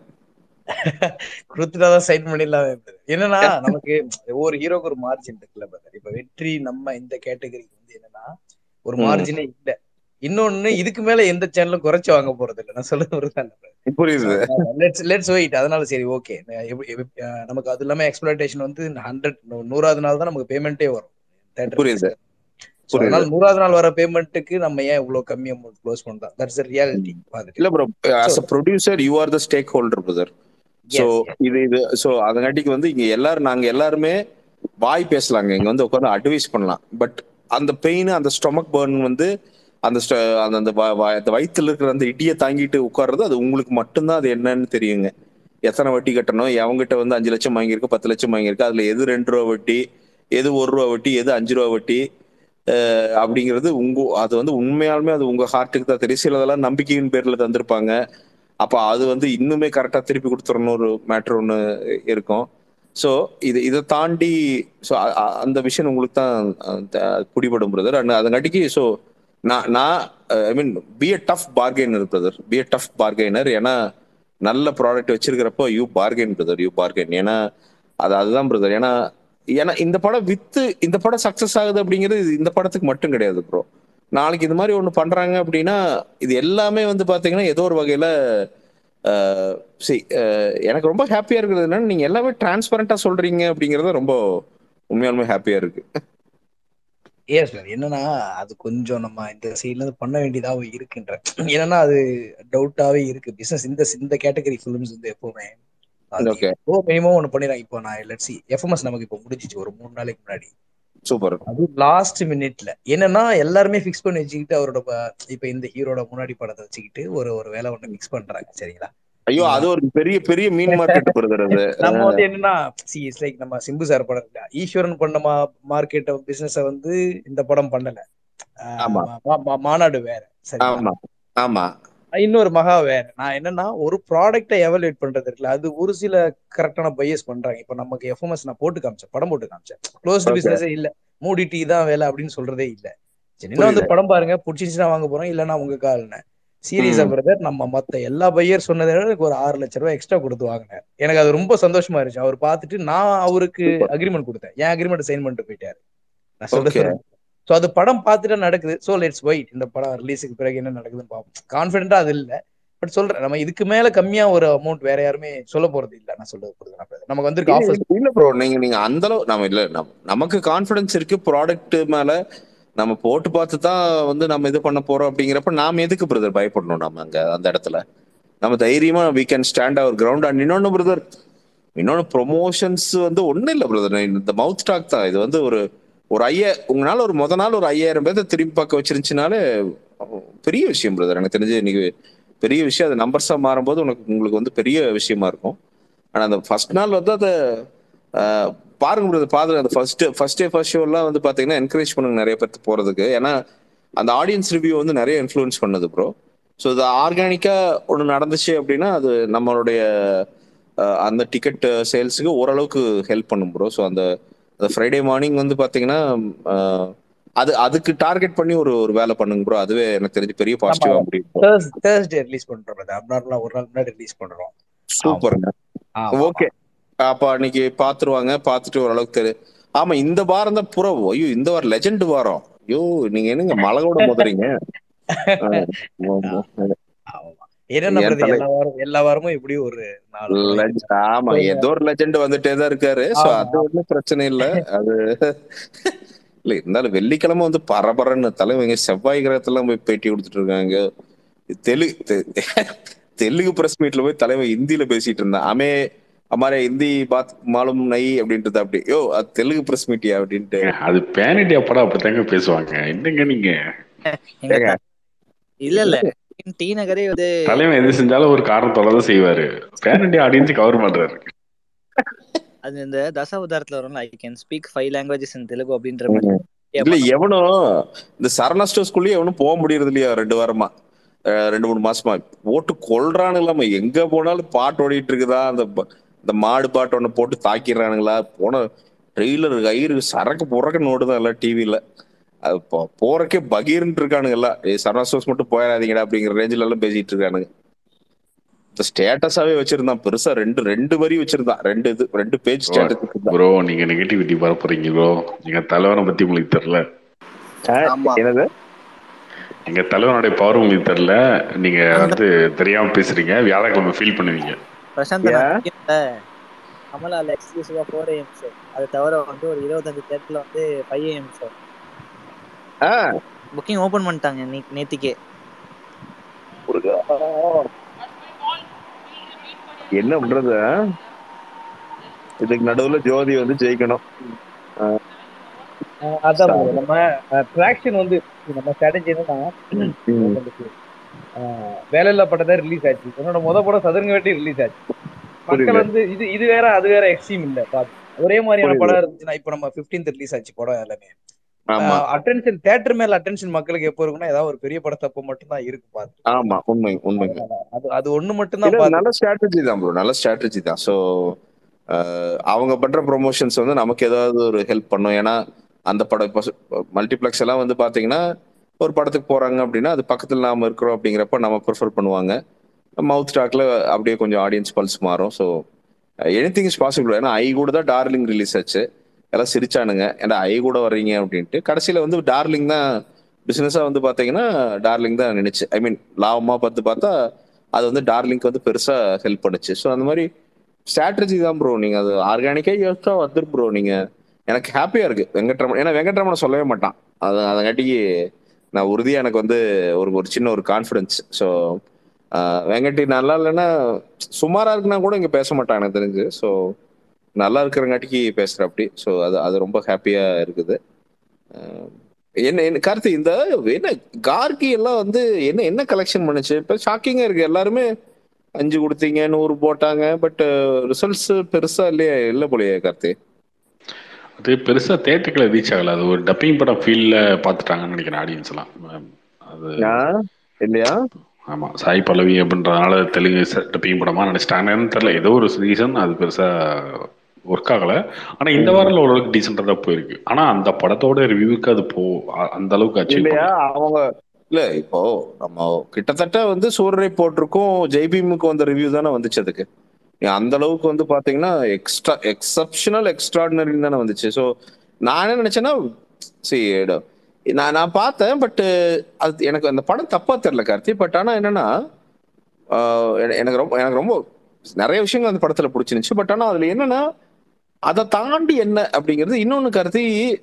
கொடுத்துட்டாதான் சைன் பண்ணிடலாம் என்னன்னா நமக்கு ஒவ்வொரு ஹீரோக்கு ஒரு மார்ஜின் இருக்குல்ல பிரதர் இப்ப வெற்றி நம்ம இந்த கேட்டகரிக்கு வந்து என்னன்னா ஒரு ம். மார்ஜினே இல்ல இன்னொன்னு இதுக்கு மேல எந்த சேனலும் குறைச்சு வாங்க போறது இல்ல நான் சொல்ல ஒரு புரியுது லெட்ஸ் லெட்ஸ் வெயிட் அதனால சரி ஓகே நமக்கு அது இல்லாம எக்ஸ்பிளேஷன் வந்து ஹண்ட்ரட் நூறாவது நாள் தான் நமக்கு பேமெண்ட்டே வரும் theatre புரியுது. fees. So, அதனால நூறாவது நாள் வர பேமெண்ட்டுக்கு நம்ம ஏன் இவ்வளவு கம்மி அமௌண்ட் க்ளோஸ் பண்றோம் தட்ஸ் ரியாலிட்டி இல்ல bro as a producer you are the stakeholder brother so இது இது ஸோ அதங்காட்டிக்கு வந்து இங்க எல்லாரும் நாங்க எல்லாருமே வாய் பேசலாங்க இங்க வந்து உட்காந்து அட்வைஸ் பண்ணலாம் பட் அந்த பெயின் அந்த ஸ்டொமக் பர்ன் வந்து அந்த st- அந்த அந்த வ- வ- அந்த வயித்துல இருக்கிற அந்த இடியை தாங்கிட்டு உட்கார்றது அது உங்களுக்கு மட்டும்தான் அது என்னன்னு தெரியுங்க எத்தனை வட்டி கட்டணும் எவங்கிட்ட வந்து அஞ்சு லட்சம் வாங்கியிருக்கு பத்து லட்சம் வாங்கியிருக்கு அதுல எது ரெண்டு ரூபா வட்டி எது ஒரு ரூபா வட்டி எது அஞ்சு ரூபா வட்டி அஹ் அப்படிங்கிறது உங்க அது வந்து உண்மையாலுமே அது உங்க ஹார்ட்டுக்கு தான் தெரியும் சிலதெல்லாம் நம்பிக்கையின் பேர்ல தந்திருப்பாங்க அப்ப அது வந்து இன்னுமே கரெக்டா திருப்பி கொடுத்துறணும் ஒரு மேட்ரு ஒன்று இருக்கும் ஸோ இது இதை தாண்டி ஸோ அந்த விஷயம் உங்களுக்கு தான் அஹ், த- பிடிபடும் பிரதர் அண்ட் அதங்காட்டிக்கு ஸோ நான் நான் I mean be a tough bargainer brother be a tough bargainer ஏன்னா நல்ல ப்ராடக்ட் வச்சிருக்கிறப்போ you bargain brother you bargain ஏன்னா அது அதுதான் பிரதர் ஏன்னா ஏன்னா இந்த படம் வித்து இந்த படம் சக்சஸ் ஆகுது அப்படிங்கிறது இது இந்த படத்துக்கு மட்டும் கிடையாது ப்ரோ நாளைக்கு இது மாதிரி ஒண்ணு பண்றாங்க அப்படின்னா இது எல்லாமே வந்து பாத்தீங்கன்னா ஏதோ ஒரு வகையில அஹ், see, அஹ், எனக்கு ரொம்ப ஹாப்பியா இருக்கிறது என்னன்னா நீங்க எல்லாமே டிரான்ஸ்பரண்டா சொல்றீங்க அப்படிங்கறது ரொம்ப உண்மையாலுமே ஹாப்பியா இருக்கு எஸ் சார் என்னன்னா அது கொஞ்சம் நம்ம இந்த சைட்ல இருந்து பண்ண வேண்டியதாகவும் இருக்குன்ற என்னன்னா அது டவுட்டாவே இருக்கு பிசினஸ் இந்த இந்த கேட்டகரி ஃபிலிம்ஸ் வந்து எப்பவுமே அது ஓகே எப்போ மினிமம் ஒன்று பண்ணிடுறாங்க இப்போ நான் லட்சி எஃப்எம்எஸ் நமக்கு இப்போ முடிஞ்சிச்சு ஒரு மூணு நாளைக்கு முன்னாடி சூப்பர் அது லாஸ்ட் மினிட்ல என்னன்னா எல்லாருமே ஃபிக்ஸ் பண்ணி வச்சுக்கிட்டு அவரோட ப- இப்ப இந்த ஹீரோட முன்னாடி படத்தை வச்சுக்கிட்டு ஒரு ஒரு வேலை ஒண்ணு ஃபிக்ஸ் பண்றாங்க சரிங்களா ஐயோ நீங்க அது ஒரு பெரிய பெரிய மீன் மார்க்கெட் பிரதர் அது நம்ம வந்து என்னன்னா சி இட்ஸ் லைக் நம்ம சிம்பு சார் படம் இல்ல ஈஸ்வரன் பண்ண மா மார்க்கெட் பிசினஸ வந்து இந்த படம் பண்ணல ஆஹ் ஆமா மா- மா- மாநாடு வேற சரிங்களா ஆமா ஆமா இன்னொரு மகா வேற நான் என்னன்னா ஒரு ப்ராடக்ட்டை எவலுவேட் பண்றது இருக்குல்ல அது ஒரு சில கரெக்டான பையஸ் பண்றாங்க இப்ப நமக்கு எஃப்எம்எஸ் நான் போட்டு காமிச்சேன் படம் போட்டு காமிச்சேன் க்ளோஸ்டு ஓகே பிசினஸே இல்ல மூடிட்டி தான் வேலை அப்படின்னு சொல்றதே இல்ல சரி இன்னும் வந்து புரியுது படம் பாருங்க பிடிச்சிருந்துச்சுன்னா வாங்க போறோம் இல்லைன்னா உங்க கால்னு சீரியஸா ம் பிரதர் நம்ம மத்த எல்லா பையர் சொன்னதை விட எனக்கு ஒரு ஆறு லட்ச ரூபாய் எக்ஸ்ட்ரா கொடுத்து வாங்கினார் எனக்கு அது ரொம்ப சந்தோஷமா இருந்துச்சு அவர் பார்த்துட்டு நான் அவருக்கு சூப்பர் அக்ரிமெண்ட் கொடுத்தேன் என் அக்ரிமெண்ட் சைன் பண்ணிட்டு போயிட்டாரு நான் சொல்றது ஓகே புரியுது ஸோ அது படம் பார்த்துட்டு நடக்குது ஸோ லெட்ஸ் வெயிட் இந்த படம் ரிலீஸுக்கு பிறகு என்ன நடக்குதுன்னு பார்ப்போம் கான்ஃபிடென்ட்டா அது இல்லை பட் சொல்றேன் நம்ம இதுக்கு மேல கம்மியா ஒரு அமௌண்ட் வேற யாருமே சொல்ல போறது இல்ல நான் சொல்றது புரியுது brother. நமக்கு வந்திருக்க இல்ல ஆஃபர்ஸ் இல்ல இல்ல ப்ரோ நீங்க நீங்க அந்த அளவு நம்ம இல்ல நம்ம நமக்கு கான்ஃபிடன்ஸ் இருக்கு ப்ராடக்ட் மேல நம்ம போட்டு பார்த்து தான் வந்து நம்ம இது பண்ண போறோம் அப்படிங்கிறப்ப நாம எதுக்கு பிரதர் பயப்படணும் நம்ம அங்க அந்த இடத்துல நம்ம தைரியமா we can stand our ground and இன்னொன்னு பிரதர் இன்னொன்னு ப்ரொமோஷன்ஸ் வந்து ஒண்ணும் இல்ல பிரதர் இந்த மவுத் டாக் தான் இது வந்து ஒரு ஒரு ஐயா உங்களால ஒரு முத நாள் ஒரு ஐயாயிரம் பேர்த்த திரும்பி பார்க்க வச்சிருந்துச்சுனாலே பெரிய விஷயம் பிரதர் எனக்கு தெரிஞ்சு இன்னைக்கு பெரிய விஷயம் அது நம்பர்ஸா மாறும்போது உனக்கு உங்களுக்கு வந்து பெரிய விஷயமா இருக்கும் ஆனா அந்த ஃபர்ஸ்ட் நாள் வந்து அதை ஆஹ், பாருங்க பிரதர் பாருங்க அந்த ஃபர்ஸ்ட் ஃபர்ஸ்ட் டே ஃபர்ஸ்ட் ஷோலாம் வந்து பாத்தீங்கன்னா என்கரேஜ் பண்ணுங்க நிறைய பேருக்கு போறதுக்கு ஏன்னா அந்த ஆடியன்ஸ் ரிவ்யூ வந்து நிறைய இன்ஃப்ளூயன்ஸ் பண்ணுது ப்ரோ ஸோ இது ஆர்கானிக்கா ஒன்று நடந்துச்சு அப்படின்னா அது நம்மளுடைய ஆஹ், அந்த டிக்கெட் சேல்ஸுக்கு ஓரளவுக்கு ஹெல்ப் பண்ணும் ப்ரோ ஸோ அந்த ஃப்ரைடே மார்னிங் வந்து பாத்தீங்கன்னா ஆஹ், அது அதுக்கு டார்கெட் பண்ணி ஒரு ஒரு வேலை பண்ணுங்க ப்ரோ அதுவே எனக்கு தெரிஞ்சு பெரிய நம்ம பாசிட்டிவா முடியும் bro. தேர்ஸ்டே ரிலீஸ் பண்றோம் brother. அப்நார்மலா ஒரு நாள் முன்னாடி ரிலீஸ் பண்றோம் ஆமா சூப்பருங்க ஆமா ஆமா ஓகே அப்ப அன்னைக்கு பாத்துருவாங்க பாத்துட்டு ஓரளவுக்கு தெரி ஆமா இந்த வாரம் தான் புறவு ஐயோ இந்த வாரம் லெஜெண்ட் வாரம் ஐயோ நீங்க என்னங்க மலகோட மோதுறீங்க ஆஹ் ஆமா. ஆமா என்னென்ன என் பிரதி தலை எல்லா வாரம் எல்லா வாரமும் இப்படி ஒரு நாலு படம் Leg- இருக்கு ஆமா சொல்லுங்க ஏதோ ஒரு லெஜெண்ட் வந்துட்டே தான் இருக்காரு சோ ஆமா அது ஒண்ணும் பிரச்சனை இல்ல அது இல்ல இருந்தாலும் வெள்ளிக்கிழமை வந்து பரபரன்னு தலைவங்க செவ்வாய் கிரகத்துல போய் பேட்டி கொடுத்துட்டு இருக்காங்க தெலுங்கு தெ- தெலுங்கு பிரஸ் மீட்ல போய் தலைவன் ஹிந்தியில பேசிட்டு இருந்தான் அமே அமாரே ஹிந்தி பாத் மாலும் நை அப்படின்றது அப்படி யோ அது தெலுங்கு பிரஸ் மீட்டியா அப்படின்ட்டு ஏங்க, அது பேனிட்டி அப்படா அப்படித்தாங்க பேசுவாங்க என்னங்க நீங்க எங்க ஏங்க த- இல்ல இல்ல டி நகரே வந்து தலைவன் எது செஞ்சாலும் ஒரு காரணத்தோட தான் செய்வாரு பேனிட்டி ஆடியன்ஸ் கவர் பண்றாரு அது இந்த தசாவதாரத்துல வரும்ல I can speak five languages in Telugu அப்படின்ற மாதிரி ம். இல்ல எவனும் இந்த சரணா ஸ்டோர்ஸ்குள்ளேயே எவனும் போக முடியறது இல்லையா ரெண்டு வாரமா அஹ் ரெண்டு மூணு மாசமா போட்டு கொல்றானுங்களாம எங்க போனாலும் பாட்டு ஓடிட்டு இருக்குதா அந்த ப- இந்த மாடு பாட்டு ஒண்ணு போட்டு தாக்கிடுறானுங்களா போன ட்ரெய்லர் கயிறு சரக்கு புறக்க ஓடுதான் எல்லாம் டிவில அது போ- போறக்கே பகீர்னு இருக்கானுங்க எல்லாம் ஏய் சரணா ஸ்டோர்ஸ் மட்டும் போயிடாதீங்கடா அப்படிங்கிற ரேஞ்சில எல்லாம் பேசிட்டு இருக்கானுங்க இந்த ஸ்டேட்டஸாவே வச்சிருந்தான் பெருசா ரெண்டு ரெண்டு வரி வச்சிருந்தான் ரெண்டு இது ரெண்டு பேஜ் ஸ்டேட்டஸ் வச்சிருந்தான் ப்ரோ நீங்க நெகட்டிவிட்டி பரப்புறீங்க ப்ரோ எங்க தலைவனை பத்தி உங்களுக்கு தெரியல ஆஹ் ஆமா என்னது எங்க தலைவனுடைய பவர் உங்களுக்கு தெரியல நீங்க வந்து தெரியாம பேசுறீங்க வியாழக்கிழமை ஃபீல் பண்ணுவீங்க பிரசாந்த் ஏன்? நான் TNல கமலால எக்ஸ்க்ளூசிவா ஃபோர் ஏஎம் ஷோ அது தவிர வந்து ஒரு இருபத்தஞ்சு தேட்டர்ல வந்து ஃபைவ் ஏஎம் ஷோ ஆஹ் புக்கிங் ஓபன் பண்ணிட்டாங்க நீ நேத்திக்கே என்ன பண்றது ஆ? இதுக்கு நடுவுல ஜோதி வந்து ஜெயிக்கணும் ஆஹ் அஹ் அதான் bro. நம்ம ட்ராக்ஷன் வந்து நம்ம ஸ்ட்ராட்டஜி என்னன்னா ம். உங்களுக்கு, அஹ், வேலையில்லா படம் தான் ரிலீஸ் ஆச்சு என்னோட முத படம் சதுரங்க வேட்டி ரிலீஸ் ஆச்சு மக்கள் புரியுது. வந்து இது இது வேற அது வேற எக்ஸ்ட்ரீம் இல்ல பாத்து ஒரே மாதிரியான புரியுது. படம் இருந்துச்சுன்னா இப்ப நம்ம 15th ரிலீஸ் ஆச்சு படம் எல்லாமே ஆமா அட்டென்ஷன் தியேட்டர் மேல அட்டென்ஷன் மக்களுக்கு எப்போ இருக்குன்னா ஏதாவது ஒரு பெரிய படத்தை அப்போ மட்டும் தான் இருக்கு பாத்து ஆமா உண்மை உண்மை அது அது ஒண்ணு மட்டும் தான் இல்ல, பாத்து நல்ல ஸ்ட்ராட்டஜி தான் ப்ரோ நல்ல ஸ்ட்ராட்டஜி தான் ஸோ அவங்க பண்ற ப்ரொமோஷன்ஸ் வந்து நமக்கு ஏதாவது ஒரு ஹெல்ப் பண்ணும் ஏன்னா அந்த படம் இப்போ மல்டிப்ளெக்ஸ் எல்லாம் வந்து பாத்தீங்கன்னா ஒரு படத்துக்கு போறாங்க அப்படின்னா அது பக்கத்துல நாம இருக்கிறோம் அப்படிங்கிறப்ப நம்ம ப்ரிஃபர் பண்ணுவாங்க மவுத் டாக்ல அப்படியே கொஞ்சம் ஆடியன்ஸ் பல்ஸ் மாறும் so anything is possible ஏன்னா ஐ கூட தான் டார்லிங் ரிலீஸ் ஆச்சு எல்லாம் சிரிச்சானுங்க ஏன்னா ஐ கூட வர்றீங்க அப்படின்ட்டு கடைசியில வந்து டார்லிங் தான் பிசினஸா வந்து பாத்தீங்கன்னா டார்லிங் தான் நினைச்சு ஐ மீன் லாபமா பார்த்து பார்த்தா அது வந்து டார்லிங்க்கு வந்து பெருசா ஹெல்ப் பண்ணுச்சு ஸோ அந்த மாதிரி ஸ்ட்ராட்டஜி தான் ப்ரோ நீங்க அது ஆர்கானிக்கா யோசிச்சா வந்துரு ப்ரோ நீங்க எனக்கு ஹாப்பியா இருக்கு வெங்கட்ரமன் ஏன்னா வெங்கட்ரமனை சொல்லவே மாட்டான் அது அதங்காட்டிக்கு நான் உறுதியா எனக்கு வந்து ஒரு ஒரு சின்ன ஒரு கான்ஃபிடன்ஸ் ஸோ வெங்கட்டி நல்லா இல்லைன்னா சுமாரா இருக்குன்னா கூட இங்க பேச மாட்டான் எனக்கு தெரிஞ்சு ஸோ நல்லா இருக்கிறங்காட்டிக்கு பேசுற அப்படி ஸோ அது அது ரொம்ப ஹாப்பியா இருக்குது அஹ் என்ன என்ன கார்த்தி இந்த என்ன கார்கி எல்லாம் வந்து என்ன என்ன கலெக்ஷன் பண்ணுச்சு இப்ப ஷாக்கிங்கா இருக்கு எல்லாருமே அஞ்சு கொடுத்தீங்க நூறு போட்டாங்க பட் ரிசல்ட்ஸ் பெருசா இல்லையா இல்ல போலயே கார்த்தி அது பெருசா தேட்டருக்குள்ள ரீச் ஆகல அது ஒரு டப்பிங் படம் ஃபீல்ட்ல பாத்துட்டாங்கன்னு நினைக்கிறேன் ஆடியன்ஸ் எல்லாம் உம், அது ஆஹ் இல்லையா ஆமா சாய் பல்லவி அப்படின்றதுனால தெலுங்கு டப்பிங் படமா நினைச்சிட்டாங்கன்னு தெரியல ஏதோ ஒரு ரீசன் அது பெருசா ஒர்க் ஆகல ஆனா இந்த வாரம் ஓரளவுக்கு டீசெண்டா தான் போயிருக்கு ஆனா அந்த படத்தோட ரிவ்யூக்கு அது போ அ- அந்த அளவுக்கு அச்சீவ் இல்லையா அவங்க இல்ல இப்போ நம்ம கிட்டத்தட்ட வந்து சூரரை போட்டிருக்கோம் ஜெய்பீமுக்கு வந்த ரிவ்யூ தானே வந்துச்சு அதுக்கு நீ அந்த அளவுக்கு வந்து பாத்தீங்கன்னா எக்ஸ்ட்ரா எக்ஸப்ஷனல் எக்ஸ்ட்ராடினரி தானே வந்துச்சு ஸோ நான் என்ன நினைச்சேன்னா see, நான் நான் பார்த்தேன் பட் அது எனக்கு அந்த படம் தப்பா தெரியல கார்த்தி பட் ஆனா என்னன்னா ஆஹ் என- எனக்கு ரொம்ப எனக்கு ரொம்ப நிறைய விஷயங்கள் அந்த படத்துல பிடிச்சிருந்துச்சு பட் ஆனா அதுல என்னன்னா அதை தாண்டி என்ன அப்படிங்கிறது இன்னொன்னு கருதி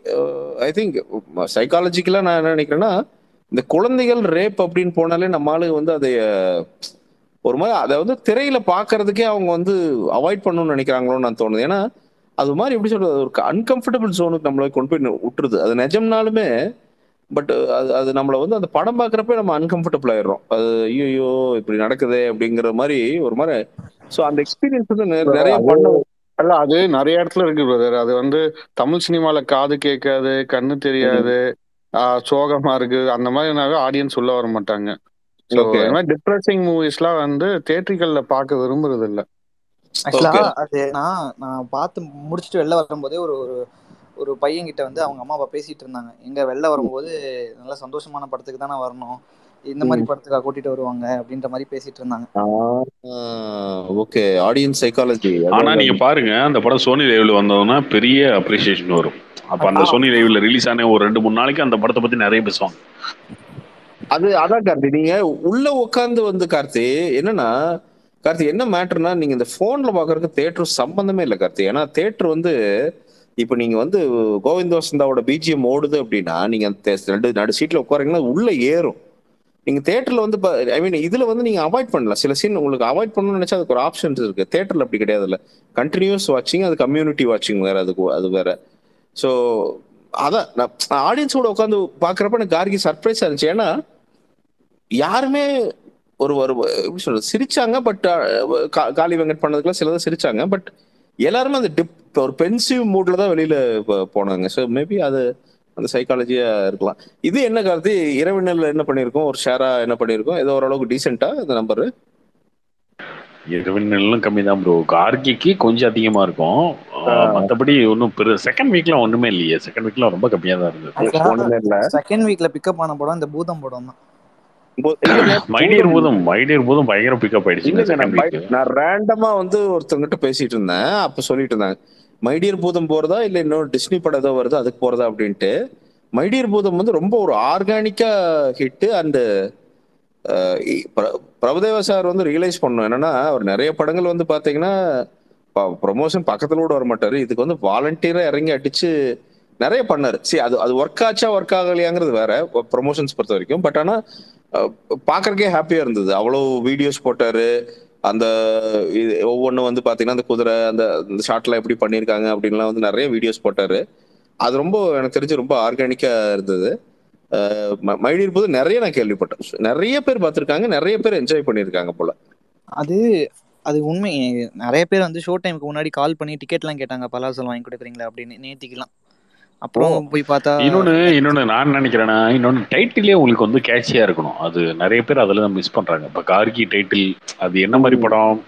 ஐ திங்க் சைக்காலஜிக்கலா நான் என்ன நினைக்கிறேன்னா இந்த குழந்தைகள் ரேப் அப்படின்னு போனாலே நம்ம ஆளு வந்து அதை அஹ், ஒரு மாதிரி அதை வந்து திரையில பாக்குறதுக்கே அவங்க வந்து அவாய்ட் பண்ணணும்னு நினைக்கிறாங்களோன்னு நான் தோணுது ஏன்னா அது மாதிரி எப்படி சொல்றது ஒரு அன்கம்ஃபர்டபுள் ஜோனுக்கு நம்மளை கொண்டு போய் நி- விட்டுருது அது நிஜம்னாலுமே பட் அது அது நம்மளை வந்து அந்த படம் பார்க்குறப்ப நம்ம அன்கம்ஃபர்டபுள் ஆயிடுறோம் அது ஐயோ இப்படி நடக்குதே அப்படிங்கிற மாதிரி ஒரு மாதிரி ஸோ அந்த எக்ஸ்பீரியன்ஸ் வந்து நெ- நிறைய அது பண்ண அல்ல அது நிறைய இடத்துல இருக்கு பிரதர் அது வந்து தமிழ் சினிமால காது கேட்காது கண்ணு தெரியாது ஆஹ் சோகமா இருக்கு அந்த மாதிரினாவே ஆடியன்ஸ் உள்ள வர மாட்டாங்க ஸோ ஓகே இந்த மாதிரி டிப்ரெசிங் மூவிஸ்லாம் வந்து தேட்டரிக்கல்ல பார்க்க விரும்புறது இல்ல ஆக்சுவலா ஓகே அது நான் நான் பார்த்து முடிச்சுட்டு வெளில வரும்போதே ஒரு ஒரு ஒரு பையன்கிட்ட வந்து அவங்க அம்மா அப்பா பேசிட்டு இருந்தாங்க எங்க வெளில வரும்போது நல்ல சந்தோஷமான படத்துக்கு தானே வரணும் இந்த மாதிரி படத்துக்கா கூட்டிட்டு வருவாங்க அப்படின்ற மாதிரி பேசிட்டு இருந்தாங்க ஓகே ஆடியன்ஸ் சைக்காலஜி ஆனா நீங்க பாருங்க அந்த படம் சோனி லைவ்ல வந்ததுன்னா பெரிய அப்ரிசியேஷன் வரும் அப்ப அந்த ஆமா சோனி லைவ்ல ரிலீஸ் ஆன ஒரு ரெண்டு மூணு நாளைக்கு அந்த படத்தை பத்தி நிறைய பேசுவாங்க அது அதான் கார்த்தி நீங்க உள்ள உட்காந்து வந்து கார்த்தி என்னன்னா கார்த்தி என்ன மேட்டர்னா நீங்க இந்த போன்ல பாக்குறதுக்கு தேட்டர் சம்பந்தமே இல்லை கார்த்தி ஏன்னா தேட்டர் வந்து இப்போ நீங்க வந்து கோவிந்த் வசந்தாவோட பிஜிஎம் ஓடுது அப்படின்னா நீங்க அந்த தே- ரெண்டு நடு சீட்ல உட்காரீங்கன்னா உள்ள ஏறும் நீங்க தேட்டர்ல வந்து ஐ மீன் இதுல வந்து நீங்க அவாய்ட் பண்ணலாம் சில சீன் உங்களுக்கு அவாய்ட் பண்ணணும்னு நினைச்சா அதுக்கு ஒரு ஆப்ஷன்ஸ் இருக்கு தேட்டர்ல அப்படி கிடையாது இல்ல கண்டினியூஸ் வாட்சிங் அது கம்யூனிட்டி வாட்சிங் வேற அதுக்கு அது வேற ஸோ அதான் நான் ஆடியன்ஸோட உட்காந்து பாக்குறப்ப எனக்கு கார்கி சர்ப்ரைஸா இருந்துச்சு ஏன்னா யாருமே ஒரு ஒரு எப்படி சொல்றது சிரிச்சாங்க பட் காளி வெங்கட் பண்ணதுக்குலாம் சிலதான் சிரிச்சாங்க பட் எல்லாருமே அந்த டிப் ஒரு பென்சிவ் மூட்ல தான் வெளியில போ- போனாங்க ஸோ மேபி அது அந்த சைக்காலஜியா இருக்கலாம் இது என்ன கருத்து இரவினல்ல என்ன பண்ணியிருக்கோம் ஒரு ஷேரா என்ன பண்ணியிருக்கோம் ஏதோ ஓரளவுக்கு டீசெண்டா இந்த நம்பர் இரவினெல்லாம் கம்மி தான் ப்ரோ கார்கிக்கு கொஞ்சம் அதிகமா இருக்கும் ஆஹ் மத்தபடி ஒன்றும் பெரு செகண்ட் வீக்லாம் ஒண்ணுமே இல்லையே செகண்ட் வீக்லாம் ரொம்ப கம்மியா தான் இருந்தது ஆக்சுவலா ஒண்ணுமே இல்ல செகண்ட் வீக்ல பிக்கப் ஆன படம் இந்த பூதம் படம் தான் போ- இல்லைங்க மைடியர் பூதம் பூதம் மைடியர் பூதம் பயங்கர பிக்கப் ஆயிடுச்சுங்க இல்லைங்க நான் செகண்ட் பை- வீக் நான் ரேண்டமா வந்து ஒருத்தவங்கிட்ட பேசிட்டு இருந்தேன் அப்ப சொல்லிட்டு இருந்தாங்க மைடியர் பூதம் போறதா இல்ல இன்னொரு டிஸ்னி படம் ஏதோ வருது அதுக்கு போறதா அப்படின்ட்டு மைடியர் பூதம் வந்து ரொம்ப ஒரு ஆர்கானிக்கா ஹிட் அண்ட் பிரபுதேவா சார் வந்து ரியலைஸ் பண்ணணும் என்னன்னா அவர் நிறைய படங்கள் வந்து பாத்தீங்கன்னா ப்ரொமோஷன் பக்கத்துல கூட வர மாட்டாரு இதுக்கு வந்து வாலண்டியரா இறங்கி அடிச்சு நிறைய பண்ணாரு சரி அது அது ஒர்க் ஆச்சா ஒர்க் ஆகலையாங்கிறது வேற ப்ரொமோஷன்ஸ் பொறுத்த வரைக்கும் பட் ஆனா பாக்குறதுக்கே ஹாப்பியா இருந்தது அவ்வளவு வீடியோஸ் போட்டாரு அந்த இது ஒவ்வொன்றும் வந்து பாத்தீங்கன்னா அந்த குதிரை அந்த இந்த ஷார்ட்லாம் எப்படி பண்ணியிருக்காங்க அப்படின்லாம் வந்து நிறைய வீடியோஸ் போட்டாரு அது ரொம்ப எனக்கு தெரிஞ்சு ரொம்ப ஆர்கானிக்கா இருந்தது மைடியர் போது நிறைய நான் கேள்விப்பட்டேன் நிறைய பேர் பார்த்திருக்காங்க நிறைய பேர் என்ஜாய் பண்ணியிருக்காங்க போல அது அது உண்மை நிறைய பேர் வந்து ஷோ டைமுக்கு முன்னாடி கால் பண்ணி டிக்கெட்லாம் கேட்டாங்க பலாசல் வாங்கி கொடுக்குறீங்களா அப்படின்னு நேத்திக்கலாம் அப்புறம் போய் பார்த்தா இன்னொன்னு இன்னொன்னு நான் நினைக்கிறேன்னா இன்னொன்னு டைட்டிலே உங்களுக்கு வந்து கேட்சியா இருக்கணும் அது நிறைய பேர் அதுல தான் மிஸ் பண்றாங்க இப்ப கார்கி டைட்டில் அது என்ன மாதிரி படம்